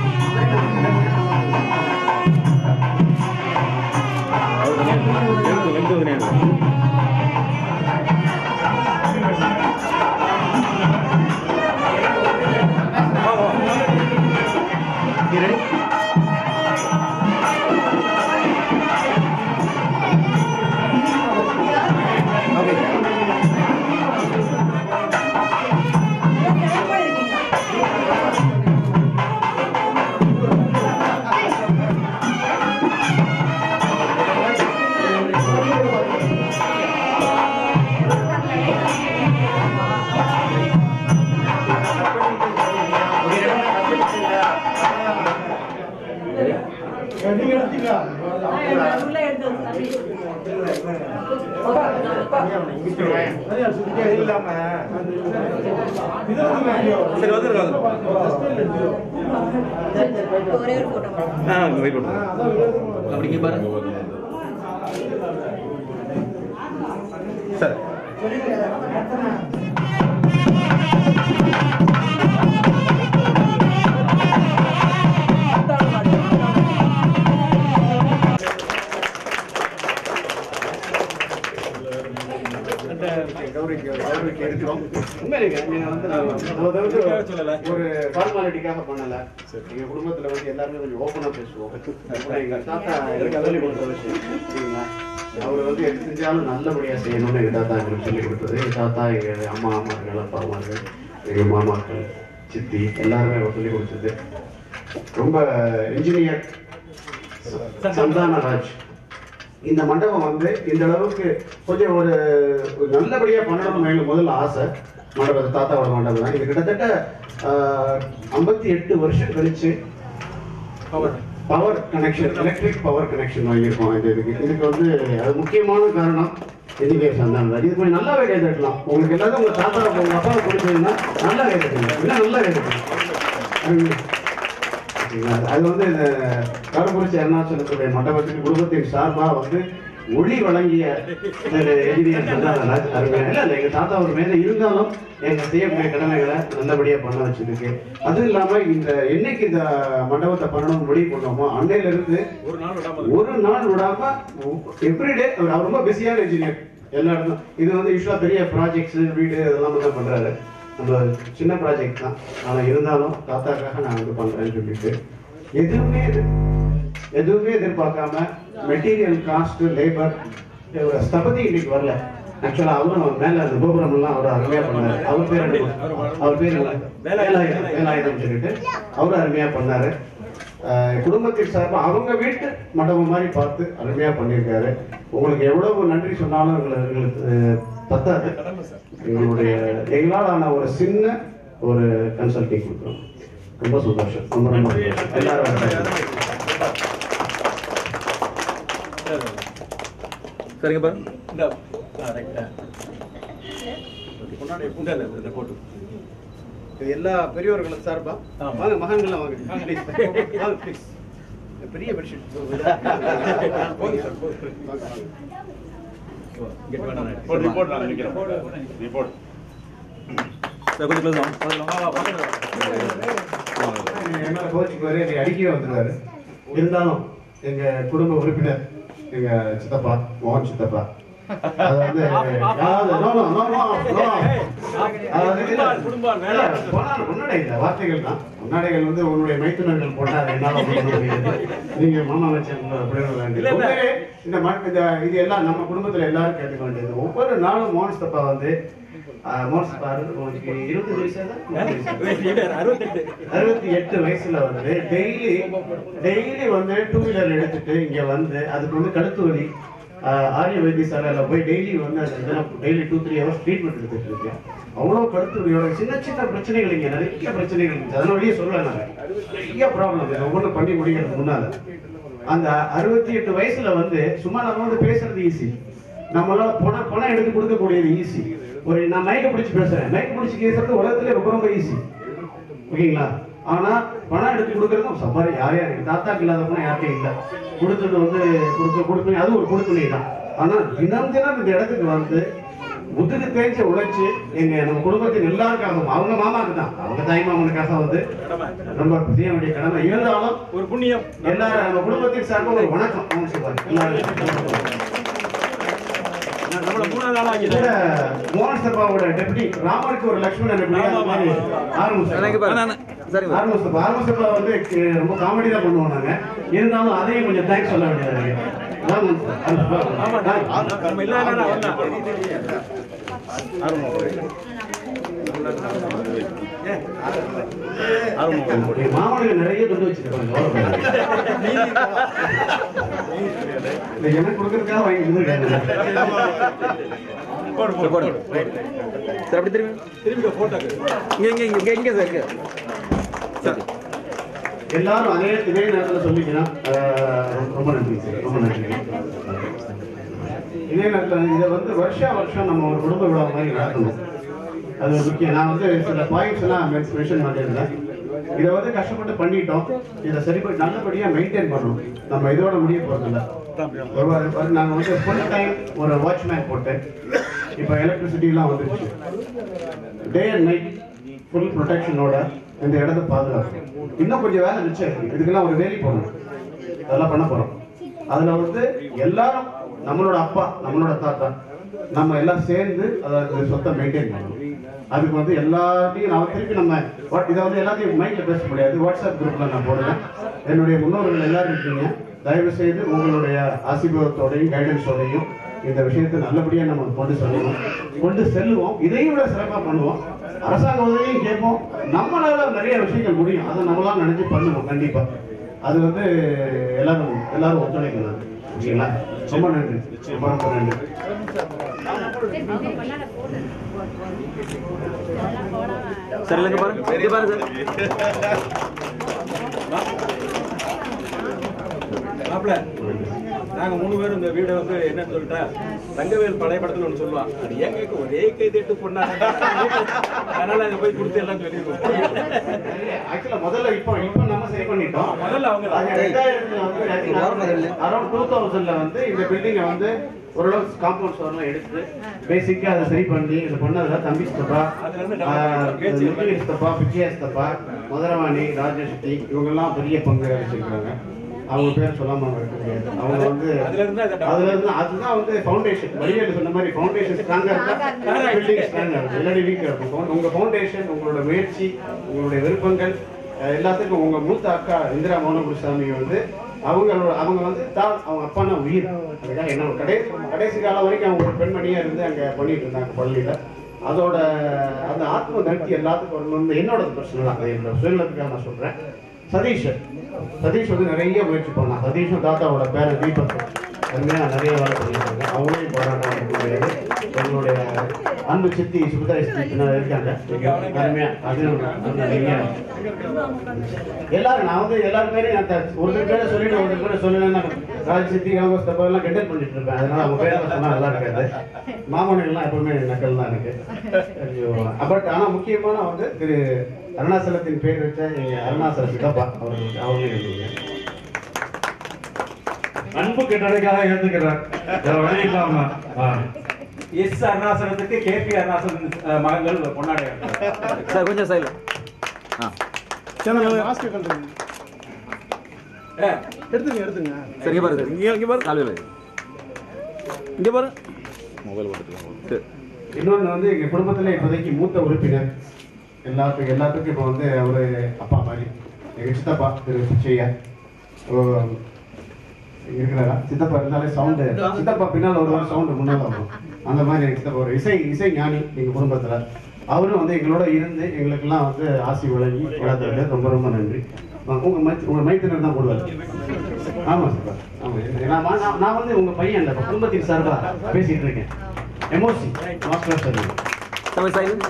சரி வந்துருங்க ஒரே ஒரு போட்டோ ஆ வெயிட் பண்ணுங்க அப்படி இங்கே பாருங்க சார் கௌரவிக்கு கௌரவிக்கு இருக்கிறோம் உண்மையிலேங்க நீங்க வந்து நான் அதை வந்து ஒரு ஃபார்மாலிட்டிக்காக பண்ணல எங்க குடும்பத்துல வந்து எல்லாருமே கொஞ்சம் ஓப்பனா பேசுவோம் கூட எங்க தாத்தா எனக்கு சொல்லி கொடுத்த விஷயம் சரிங்களா அவர் வந்து எது செஞ்சாலும் நல்லபடியா செய்யணும்னு எங்க தாத்தா எங்களுக்கு சொல்லி கொடுத்தது எங்க தாத்தா எங்க அம்மா அம்மார்கள் அப்பாமார்கள் எங்க மாமாக்கள் சித்தி எல்லாருமே அவர் சொல்லி கொடுத்தது ரொம்ப இன்ஜினியர் சந்தானராஜ் இந்த மண்டபம் வந்து இந்த அளவுக்கு கொஞ்சம் ஒரு ஒரு நல்லபடியா பண்ணணும் எனக்கு முதல்ல ஆசை மண்டபத்தை தாத்தாவோட மண்டபம் தான் இது கிட்டத்தட்ட ஐம்பத்தி எட்டு வருஷம் கழிச்சு power connection electric power connection வாங்கியிருக்கோம் இந்த இதுக்கு இதுக்கு வந்து அது முக்கியமான காரணம் எஜுகேஷன் சந்தானம் இது கொஞ்சம் நல்லா வேலை தட்டலாம் உங்களுக்கு எல்லாரும் உங்க தாத்தா உங்க அப்பாவை கொடுத்தீங்கன்னா நல்லா வேலை தட்டுங்க இன்னும் நல்லா வேலை தட்டுங்க சரிங்களா? அது வந்து இந்த கருப்புரிச்சி அருணாச்சலத்துடைய மண்டபத்தின் குடும்பத்தின் சார்பா வந்து மொழி வழங்கிய திரு என்ஜினியர் சந்தானராஜ் அருமையா இல்ல இல்ல எங்க தாத்தா ஒரு மேல இருந்தாலும் எங்க செய்யக்கூடிய கடமைகளை நல்லபடியா பண்ண வச்சிருக்கு அதுவும் இல்லாம இந்த என்னைக்கு இந்த மண்டபத்தை பண்ணணும்னு முடிவு பண்ணோமோ அன்னையில இருந்து ஒரு நாள் விடாம ஒரு நாள் விடாம எவ்ரிடே அவர் ரொம்ப பிஸியான இன்ஜினியர் எல்லா இடத்தும் இது வந்து யூஸ்வலா பெரிய ப்ராஜெக்ட்ஸ் வீடு அதெல்லாம் தான் பண்றாரு நம்ம சின்ன ப்ராஜெக்ட் தான் ஆனா இருந்தாலும் தாத்தாக்காக நான் வந்து பண்றேன்னு சொல்லிட்டு எதுவுமே எதிர்- எதுவுமே எதிர்பார்க்காம மெட்டீரியல் காஸ்ட் லேபர் ஸ்தபதி இன்னைக்கு வரல ஆக்சுவலா அவரும் மேல அந்த கோபுரம் எல்லாம் அவர் அருமையா பண்ணாரு அவர் பேர் என்ன? அவர் பேர் என்ன? வேலாயுதம் வேலாயுதம் சொல்லிட்டு அவரும் அருமையா பண்ணாரு ஆஹ் குடும்பத்தின் சார்பா அவங்க வீட்டு மண்டபம் மாதிரி பார்த்து அருமையா பண்ணியிருக்காரு உங்களுக்கு எவ்வளவு நன்றி சொன்னாலும் எங்களுக்கு எங்களுக்கு, அஹ், பத்தாது எங்களுடைய எங்களால் ஆன ஒரு சின்ன ஒரு கன்சல்டிங் கொடுக்குறோம் ரொம்ப சந்தோஷம் ரொம்ப ரொம்ப சந்தோஷம். எல்லாரும் வரணும். சரிங்க பாரு இந்த ரைட் முன்னாடி இந்த இல்ல, இந்த போட்டு இது எல்லா பெரியவர்களும் சார்பா ஆமா. வாங்க மகான்கள்லாம் வாங்க Please. வாங்க ப்ளீஸ் பெரிய பெட்ஷீட் போதும் சார் போதும் கெட் வேணாம் போடு, நீ போடு, நான் நிக்கிறேன். நீ போடு. சார் கொஞ்சம் க்ளோஸ் ஆகும் வா வா பக்கத்துல என்ன கோச்சுக்கு வரை என்னை அடிக்கவே வந்துருவாரு இருந்தாலும் எங்க குடும்ப உறுப்பினர் எங்க சித்தப்பா மோகன் சித்தப்பா அது வந்து யாராவது no, no, no, no, no. அதாவது இல்ல, குடும்பான், குடும்பான், இல்ல, போனாலும் முன்னாடி இல்ல, வார்த்தைகள் தான் முன்னாடிகள் வந்து உன்னுடைய மைத்துனர்கள் போட்டார் என்னால அப்படி பண்ண முடியாது. நீங்க மாமா வச்சேன் அப்படி இல்ல, வேண்டியது இல்ல. உண்மையிலே இந்த ம- இந்த இது எல்லாம் நம்ம குடும்பத்துல எல்லாரும் கேட்டுக்க வேண்டியது ஒவ்வொரு நாளும் மோகன் சித்தப்பா வந்து ஆஹ், மோகன் சித்தப்பா உங்களுக்கு இருபது வயசா தான் முப்பது வயசா? அறுபத்தெட்டு அறுபத்தி எட்டு வயசுல வந்து டெய்லி டெய்லி வந்து டூ வீலர் எடுத்துட்டு இங்க வந்து அதுக்கு வந்து கழுத்து வலி ஆஹ், ஆரிய வைத்தியசாலையில போய் டெய்லி வந்து அந்த இதெல்லாம் daily two three hours treatment எடுத்துட்டு இருக்கேன் அவ்வளவு கழுத்து வலியோட சின்ன சின்ன பிரச்சனைகள் இங்க நிறைய பிரச்சனைகள் இருக்கு அதெல்லாம் வெளியே சொல்லல நாங்க நிறைய ப்ராப்ளம் ஒவ்வொன்றும் பண்ணி முடிக்கிறதுக்கு முன்னால அந்த அறுபத்தி எட்டு வயசுல வந்து சும்மா நம்ம வந்து பேசுறது ஈஸி நம்மளால பணம் பணம் எடுத்து கொடுக்கக்கூடியது ஈஸி ஒரு நான் மைக்க பிடிச்சி பேசுறேன் மைக்க பிடிச்சி பேசுறது உலகத்திலே ரொம்ப ரொம்ப ஈஸி ஓகேங்களா ஆனா பணம் எடுத்து கொடுக்கறதும் சப்பாரி யாரையா இருக்கு தாத்தாக்கு இல்லாத பணம் யார்ட்டையும் இல்லை கொடுத்தது வந்து கொடுக்க கொடுக்கணும் அது ஒரு கொடுக்கணி தான் ஆனா தினம் தினம் இந்த இடத்துக்கு வந்து முதுகு தேய்ச்சி உழைச்சு எங்க நம்ம குடும்பத்தின் எல்லாருக்காகவும் அவங்க மாமாக்கு தான் அவங்க தாய் மாமனுக்காக வந்து ரொம்ப செய்ய வேண்டிய கடமை இருந்தாலும் ஒரு புண்ணியம் எல்லாரும் நம்ம குடும்பத்தின் சார்பாக ஒரு வணக்கம் அவங்க சொல்றாங்க எல்லாரும் நம்மள மூணாவது நாள் இதுல ஆகிடுச்சு மோகன் சபாவோட டெப்டி ராமருக்கு ஒரு லக்ஷ்மணன் எப்படி அந்த மாதிரி ஆரம்பிச்சாங்க ஆரம்பிச்சப்ப ஆரம்பிச்சப்ப வந்து கு- ரொம்ப காமெடி தான் பண்ணுவோம் நாங்க இருந்தாலும் அதையும் கொஞ்சம் தேங்க்ஸ் சொல்ல வேண்டியது இருக்கு ராமன் சார், ஆரம்பிச்சப்பா. ஆமா Thanks. நம்ம இல்லாத வந்தா என் மாமனுக்கு நிறைய துண்டு வச்சிருக்காங்க இந்த எனக்கு கொடுக்கறதுக்காக வாங்கி கொடுத்துருக்காங்க போடு போடு போடு சார் அப்படி திரும்பி திரும்பி போட்டோக்கு இங்க இங்க இங்க இங்க சார் இங்க சார் எல்லாரும் அதே இதே நேரத்தில் சொல்லிக்கலாம் அஹ், ரொம்ப நன்றி சார் ரொம்ப நன்றி இதே நேரத்தில் இதை வந்து வருஷா வருஷம் நம்ம ஒரு குடும்ப விழா மாதிரி நடத்தணும் அது ஒரு முக்கியம் நான் வந்து சில பாயிண்ட்ஸ் எல்லாம் மென்ஷன் பண்ணியிருந்தேன் இதை வந்து கஷ்டப்பட்டு பண்ணிட்டோம் இதை சரி பண்ணி நல்லபடியாக மெயின்டைன் பண்ணணும் நம்ம இதோட முடிய போகிறதில்ல ஒரு வாரம் நாங்கள் வந்து ஃபுல் டைம் ஒரு வாட்ச்மேன் போட்டு இப்போ எலக்ட்ரிசிட்டிலாம் வந்துருச்சு டே அண்ட் நைட் ஃபுல் ப்ரொடெக்ஷனோட இந்த இடத்த பாதுகாக்கும் இன்னும் கொஞ்சம் வேலை மிச்சம் இருக்கு இதுக்கெல்லாம் ஒரு வேலி போடணும் அதெல்லாம் பண்ண போறோம் அதுல வந்து எல்லாரும் நம்மளோட அப்பா நம்மளோட தாத்தா நம்ம எல்லாம் சேர்ந்து அதை அந்த சொத்தை மெயின்டைன் பண்ணணும் அதுக்கு வந்து எல்லாத்தையும் நான் திருப்பி நம்ம what- இதை வந்து எல்லாத்தையும் மைக்ல பேச முடியாது வாட்ஸ்அப் குரூப்ல நான் போடுவேன் என்னுடைய முன்னோர்கள் எல்லாரும் இருக்கீங்க தயவு செய்து உங்களுடைய ஆசீர்வாதத்தோடையும் கைடன்ஸோடையும் இந்த விஷயத்தை நல்லபடியா நம்ம கொண்டு செல்லுவோம் கொண்டு செல்லுவோம் இதையும் விட சிறப்பா பண்ணுவோம் அரசாங்க உதவியும் கேட்போம் நம்மளால நிறைய விஷயங்கள் முடியும் அதை நம்மளால நினைச்சு பண்ணுவோம் கண்டிப்பா அது வந்து எல்லாரும் எல்லாரும் ஒத்துழைக்கணும் ஓகேங்களா ரொம்ப நன்றி ரொம்ப ரொம்ப நன்றி சார் இல்லைங்க பாருங்க இங்க பாருங்க சார் மாப்பிள்ள நாங்க மூணு பேரும் இந்த வீடை வந்து என்னன்னு சொல்லிட்டா தங்கவேல் பழைய படத்துல ஒன்று சொல்லுவான் அது ஏன் கேட்க ஒரே கை தட்டு பொண்ணா அதனால அங்க போய் கொடுத்து எல்லாம் சொல்லிடுவோம் ஆக்சுவலா முதல்ல இப்போ இப்போ நம்ம சரி பண்ணிட்டோம் முதல்ல அவங்க அது ரெண்டாயிரத்துல வந்து அரௌண்ட் டூ தௌசண்ட்ல வந்து இந்த பில்டிங்கை வந்து ஓரளவுக்கு காம்பவுண்ட் ஸ்டோர்லாம் எடுத்து பேசிக்கா அதை சரி பண்ணி இதை பண்ணதுல தம்பி ஸ்தப்பா அதுல இருந்து develop பேச்சு முத்துகிரி ஸ்தப்பா பிச்சையா ஸ்தப்பா மதுரவாணி ராஜசக்தி இவங்கெல்லாம் பெரிய பங்கு வச்சிருக்காங்க அவங்க பேர் சொல்லாம இருக்க முடியாது அவங்க வந்து அதுல இருந்து அதை develop அதுல இருந்து அதுதான் வந்து ஃபவுண்டேஷன் வடிவேலு சொன்ன மாதிரி ஃபவுண்டேஷன் ஸ்ட்ராங்கா இருக்கா பில்டிங் ஸ்ட்ராங்கா இருக்கும் இல்லாட்டி வீக்கா இருக்கும் உங்க ஃபவுண்டேஷன் உங்களோட முயற்சி உங்களுடைய விருப்பங்கள் அஹ் எல்லாத்துக்கும் உங்க மூத்த அக்கா இந்திரா மௌனகுருசாமி வந்து அவங்களோட அவங்க வந்து தான் அவங்க அப்பானா உயிர் அதுக்காக என்ன கடைசி கடைசி காலம் வரைக்கும் அவங்க ஒரு பெண்மணியா இருந்து அங்க பண்ணிட்டு இருந்தாங்க பள்ளியில அதோட அந்த ஆத்ம திருப்தி எல்லாத்துக்கும் வரணும்னு என்னோட பிரச்சனை தான் அது என்னோட சுயநலத்துக்காக நான் சொல்றேன் சதீஷ் சதீஷ் வந்து நிறைய முயற்சி பண்ணான் சதீஷும் தாத்தாவோட பேரன் தீபக் அருமையா நிறைய வேலை பண்ணியிருக்காங்க அவங்களையும் பாராட்ட முடியாது எங்களுடைய அன்பு சித்தி சுபிதா சித்தி பின்னாடி இருக்காங்க அருமையா அது அது நிறைய எல்லாரும் நான் வந்து எல்லாரும் பேரையும் நான் த- ஒருத்தர் பேரை சொல்லிட்டு ஒருத்தர் பேரை சொல்லலைன்னா ராஜ் சித்தி காமஸ் தப்பா எல்லாம் கெண்டல் பண்ணிட்டு இருப்பேன் அதனால அவங்க பேரை சொன்னா நல்லா இருக்காது மாமனிகள்லாம் எப்பவுமே நக்கல் தான் எனக்கு ஐயோ பட் ஆனா முக்கியமான வந்து திரு அருணாச்சலத்தின் பேர் வச்ச எங்க அருணாச்சல சித்தப்பா அவர்களுக்கு அவங்களே எழுதுங்க அன்பு கட்டளைக்காக எழுந்துக்கிறார் வழியில்லாம எஸ் அருணாசலத்துக்கு கேபி அருணாசலம் அஹ், மகன்கள் கொண்டாடுறாங்க சார் கொஞ்சம் சைலம் மாஸ்க் கழட்டுங்க எடுத்துங்க எடுத்துங்க சரி பாரு இங்க இங்க பாரு காலையில இங்க பாரு மொபைல் போட்டுக்கலாம் இன்னொன்று வந்து எங்க குடும்பத்துல இப்போதைக்கு மூத்த உறுப்பினர் எல்லாத்துக்கும் எல்லாத்துக்கும் இப்போ வந்து அவரு அப்பா மாதிரி எங்க சித்தப்பா திரு பிச்சையா ஓ, இருக்கிறாரா சித்தப்பா இருந்தாலே சவுண்டு சித்தப்பா பின்னால் ஒரு சவுண்டு முன்னால் வரும் அந்த மாதிரி எங்க சித்தப்பா ஒரு இசை இசை ஞானி எங்க குடும்பத்துல அவரும் வந்து எங்களோட இருந்து எங்களுக்கெல்லாம் வந்து ஆசி வழங்கி வளர்த்தது ரொம்ப ரொம்ப நன்றி உங்க மை உங்க மைத்தினர் தான் போடுவார் ஆமா சார் ஆமா நான் நான் நான் வந்து உங்க பையன் இல்ல குடும்பத்தின் சார்பா பேசிட்டு இருக்கேன் எமோசி மாஸ்டர் சார் தமிழ் சைலம்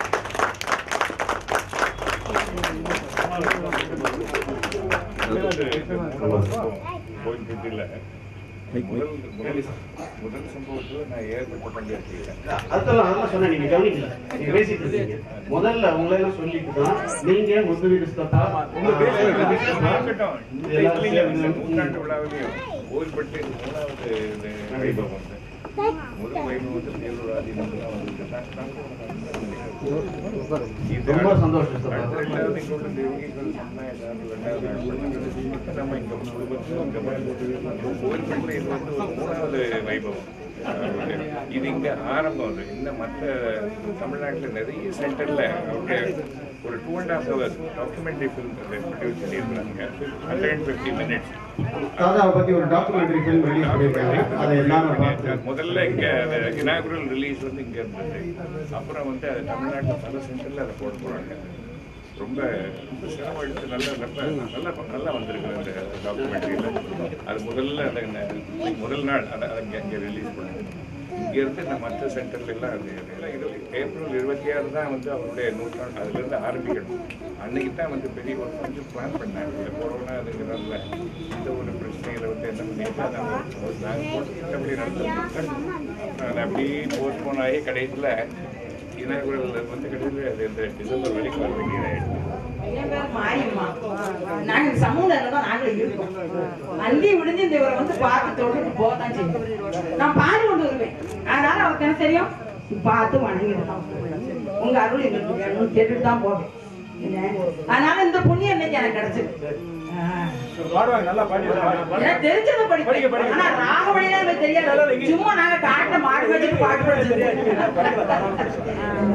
போயிட்டு முதல் முதல் முதல் சம்பவத்துல நான் ஏற்பட்ட பங்கேற்கிறேன் அதெல்லாம் அதெல்லாம் சொன்னேன் நீங்க கவனிக்கல நீங்க பேசிட்டு இருக்கீங்க முதல்ல உங்களை எல்லாம் சொல்லிட்டு தான் நீங்க முத்து வீடு ஸ்தப்பா உங்க இருக்கட்டும். இந்த இதுலயும் இந்த நூற்றாண்டு விழாவிலையும் ஓய்வுபட்டு மூணாவது இந்த வைபவம் வந்து முதல் வைபவம் வந்து வேலூர் ஆதீனம் தான் வந்து இது ரொம்ப சந்தோஷம் சார். அடுத்த ரெண்டாவது இங்க உள்ள யோகிகள் சமுதாயம் ரெண்டாவது நாள் இப்ப நம்ம இங்க குடும்பத்துல இங்க வந்து ஓய்வுபட்டு இது வந்து ஒரு மூணாவது வைபவம் இது இங்க ஆரம்பம் அது இன்னும் மற்ற தமிழ்நாட்டுல நிறைய சென்டர்ல அவங்க ஒரு two and half hours documentary film produce பண்ணியிருக்காங்க ஹண்ட்ரட் அண்ட் ஃபிஃப்டி மினிட்ஸ் தாதாவை பத்தி ஒரு டாக்குமெண்ட்ரி ஃபிலிம் ரிலீஸ் பண்ணிருக்காங்க அதை எல்லாரும் பார்த்து முதல்ல இங்க இனாகுரல் ரிலீஸ் வந்து இங்க இருந்தது அப்புறம் வந்து அது தமிழ்நாட்டுல பல சென்டர்ல அதை போட போறாங்க ரொம்ப ரொம்ப சிரமம் எடுத்து நல்லா ரொம்ப நல்லா நல்லா வந்திருக்கு அந்த டாக்குமெண்ட்ரியில் அது முதல்ல அந்த ந- முதல் நாள் அதை அதை இங்கே இங்கே ரிலீஸ் பண்ணாங்க இங்கேருந்து நான் மற்ற சென்டர்ல எல்லாம் அது எல்லாம் இரு- ஏப்ரல் இருபத்தி ஆறு தான் வந்து அவருடைய நூற்றாண்டு அதுலேருந்து ஆரம்பிக்கணும் அன்னைக்கு தான் வந்து பெரிய ஒரு கொஞ்சம் பிளான் பண்ணாங்க இந்த கொரோனா அதுங்கிறதுல இந்த ஒரு பிரச்சனைகளை வந்து என்ன பண்ணிட்டு நாங்கள் நாங்கள் போட்டு நடத்துறோம் அது அப்படியே போஸ்ட்போன் ஆகி கடைசியில் இனகுரல் வந்து கடைசியில் அது இந்த டிசம்பர் வரைக்கும் வர வேண்டியதாயிடுச்சு என் பேர் மாரியம்மா நாங்க சமூகத்துல தான் நாங்களே இருக்கோம் அள்ளி விழுந்து இந்த இவரை வந்து பார்த்து தொட்டுட்டு போகத்தான் செய்யும் நான் பால் கொண்டு வருவேன் அதனால அவருக்கு என்ன தெரியும் பார்த்து வணங்கிடணும் உங்க அருள் எங்களுக்கு வேணும்னு கேட்டுட்டு தான் போவேன் என்ன? அதனால இந்த புண்ணியம் இன்னைக்கு எனக்கு கிடைச்சிருக்கு ஆ. பாடுவாங்க நல்லா பாடிடுவாங்க எனக்கு தெரிஞ்சதை படிக்க, படிப்பேன் படிக்க. ஆனா ராகவழிலாம் எனக்கு தெரியாது சும்மா நாங்க காட்டுல மாடு வச்சுட்டு பாட்டு படிச்சிருக்கோம்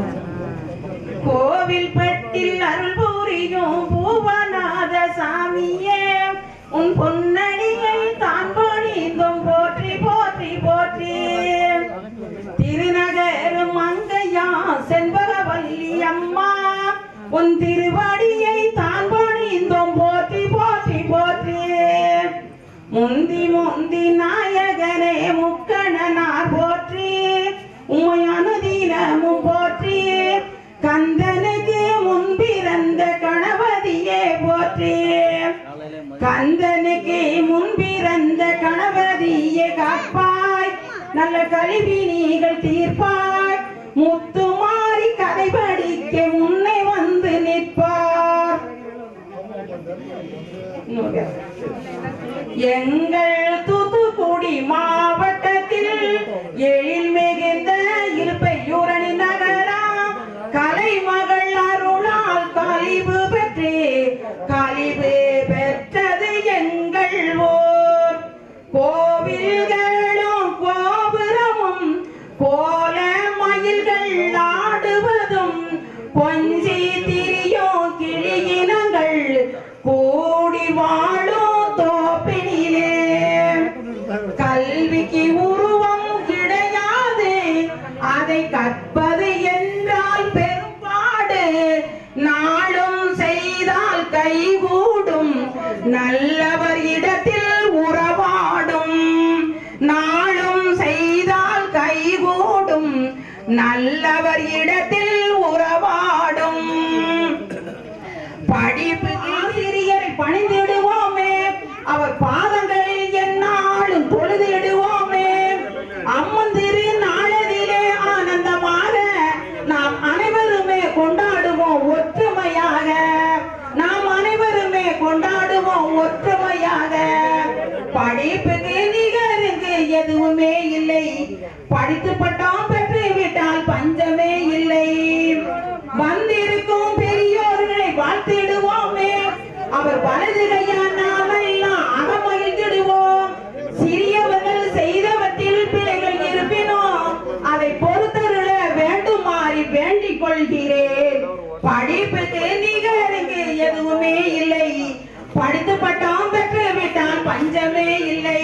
கோவில் பட்டில் அருள் புரியும் பூவநாத சாமியே உன் பொன்னடியை தான் பணிந்தும் போற்றி போற்றி போற்றி திருநகர் மங்கையா செண்பகவல்லி அம்மா உன் திருவடியை தான் பணிந்தும் போற்றி போற்றி போற்றி முந்தி முந்தி நாயகனே முக்கணனார் போற்றி உம்மை அனுதினமும் போற்றி கந்தனுக்கு முன்பிறந்த கணபதியே போற்றி கந்தனுக்கு முன்பிறந்த கணபதியே காப்பாய் நல்ல கல்வி நீங்கள் தீர்ப்பாய் முத்துமாரி கதை படிக்க முன்னை வந்து நிற்பார் இன்னொரு எங்கள் தூத்துக்குடி மாவட்டத்தில் எழில் மிகுந்த இருப்பையூரணி நகரம் கலைமகள் அருளால் கலிவு பெற்று கலிவு பெற்றது எங்கள் ஊர் கோவில்களும் கோபுரமும் கோல மயில்கள் ஆடுவதும் கொஞ்சி திரியும் கிளியினங்கள் கூடி வாழும் தோப்பினிலே கல்விக்கு உருவம் கிடையாது அதை கற்பது என்றால் பெரும்பாடு நாளும் செய்தால் கைகூடும் நல்லவர் இடத்தில் உறவாடும் நாளும் செய்தால் கைகூடும் நல்லவர் இடத்தில் உறவாடும் படிப்பு ஆசிரியரை பணிந்திடுவோமே அவர் பாதங்களில் எந்நாளும் தொழுதிடுவோமே அம்மன் திரு நாளதிலே ஆனந்தமாக நாம் அனைவருமே கொண்டாடுவோம் ஒற்றுமையாக நாம் அனைவருமே கொண்டாடுவோம் ஒற்றுமையாக படிப்புக்கு நிகருக்கு எதுவுமே இல்லை படித்து பட்டம் பெற்று விட்டால் பஞ்சமே இல்லை வந்திருக்கும் பெரியோர்களை வாழ்த்திடுவோமே அவர் வலது கையால் நாமெல்லாம் அகமகிழ்ந்திடுவோம் சிறியவர்கள் செய்தவற்றில் பிழைகள் இருப்பினோ அதை பொறுத்தருள வேண்டுமாறி வேண்டிக் கொள்கிறேன் படிப்புக்கு நிகருக்கு எதுவுமே இல்லை படித்து பட்டம் பெற்று விட்டால் பஞ்சமே இல்லை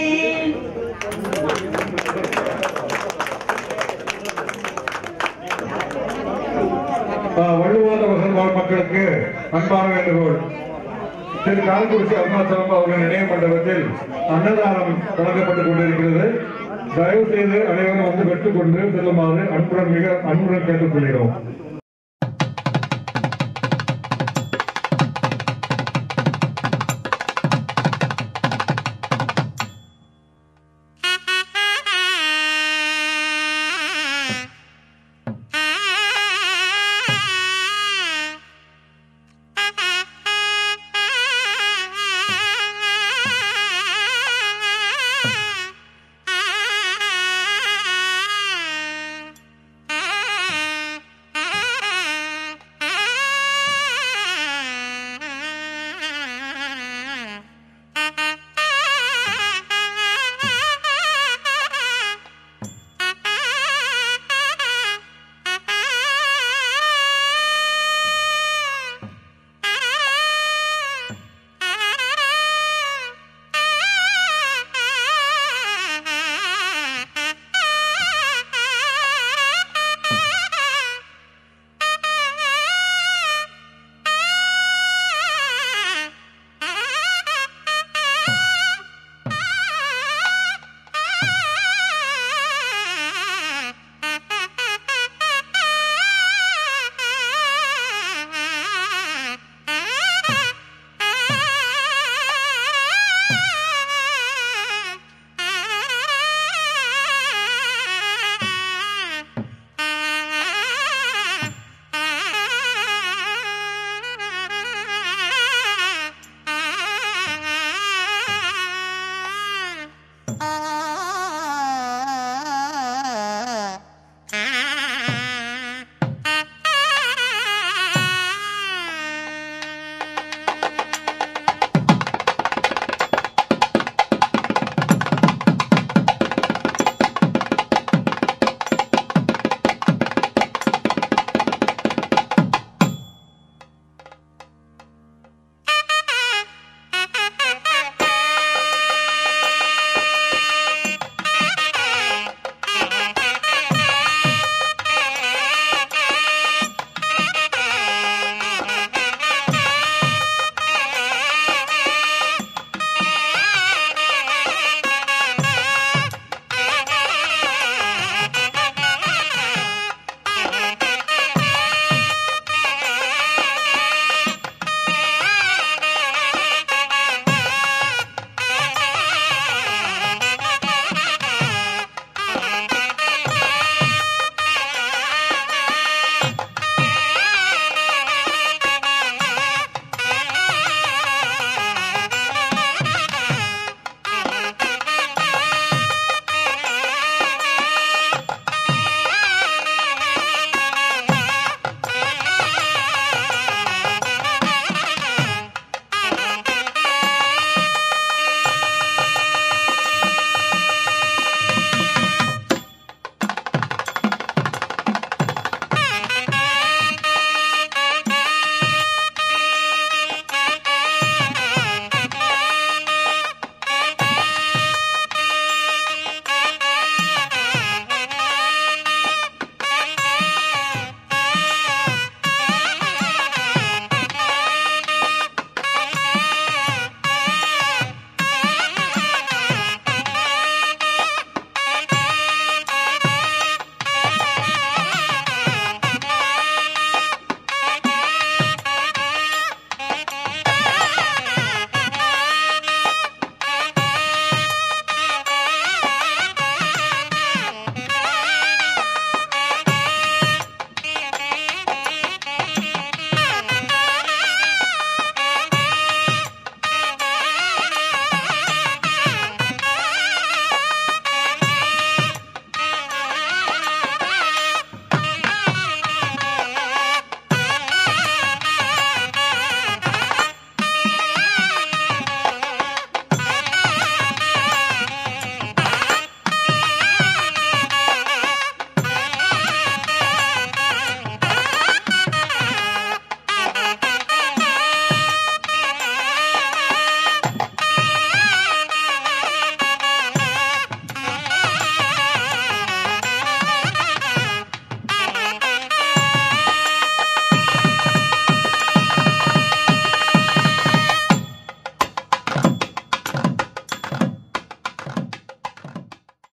வள்ளுவாத வசல்வாழ் மக்களுக்கு அன்பான வேண்டுகோள் திரு கால்குறிச்சி அருணாச்சலம் அவர்கள் நினைவு மண்டபத்தில் அன்னதானம் தொடங்கப்பட்டுக் கொண்டிருக்கிறது தயவு செய்து அனைவரும் வந்து பெற்றுக்கொண்டு செல்லுமாறு அன்புடன் மிக அன்புடன் கேட்டுக்கொள்கிறோம்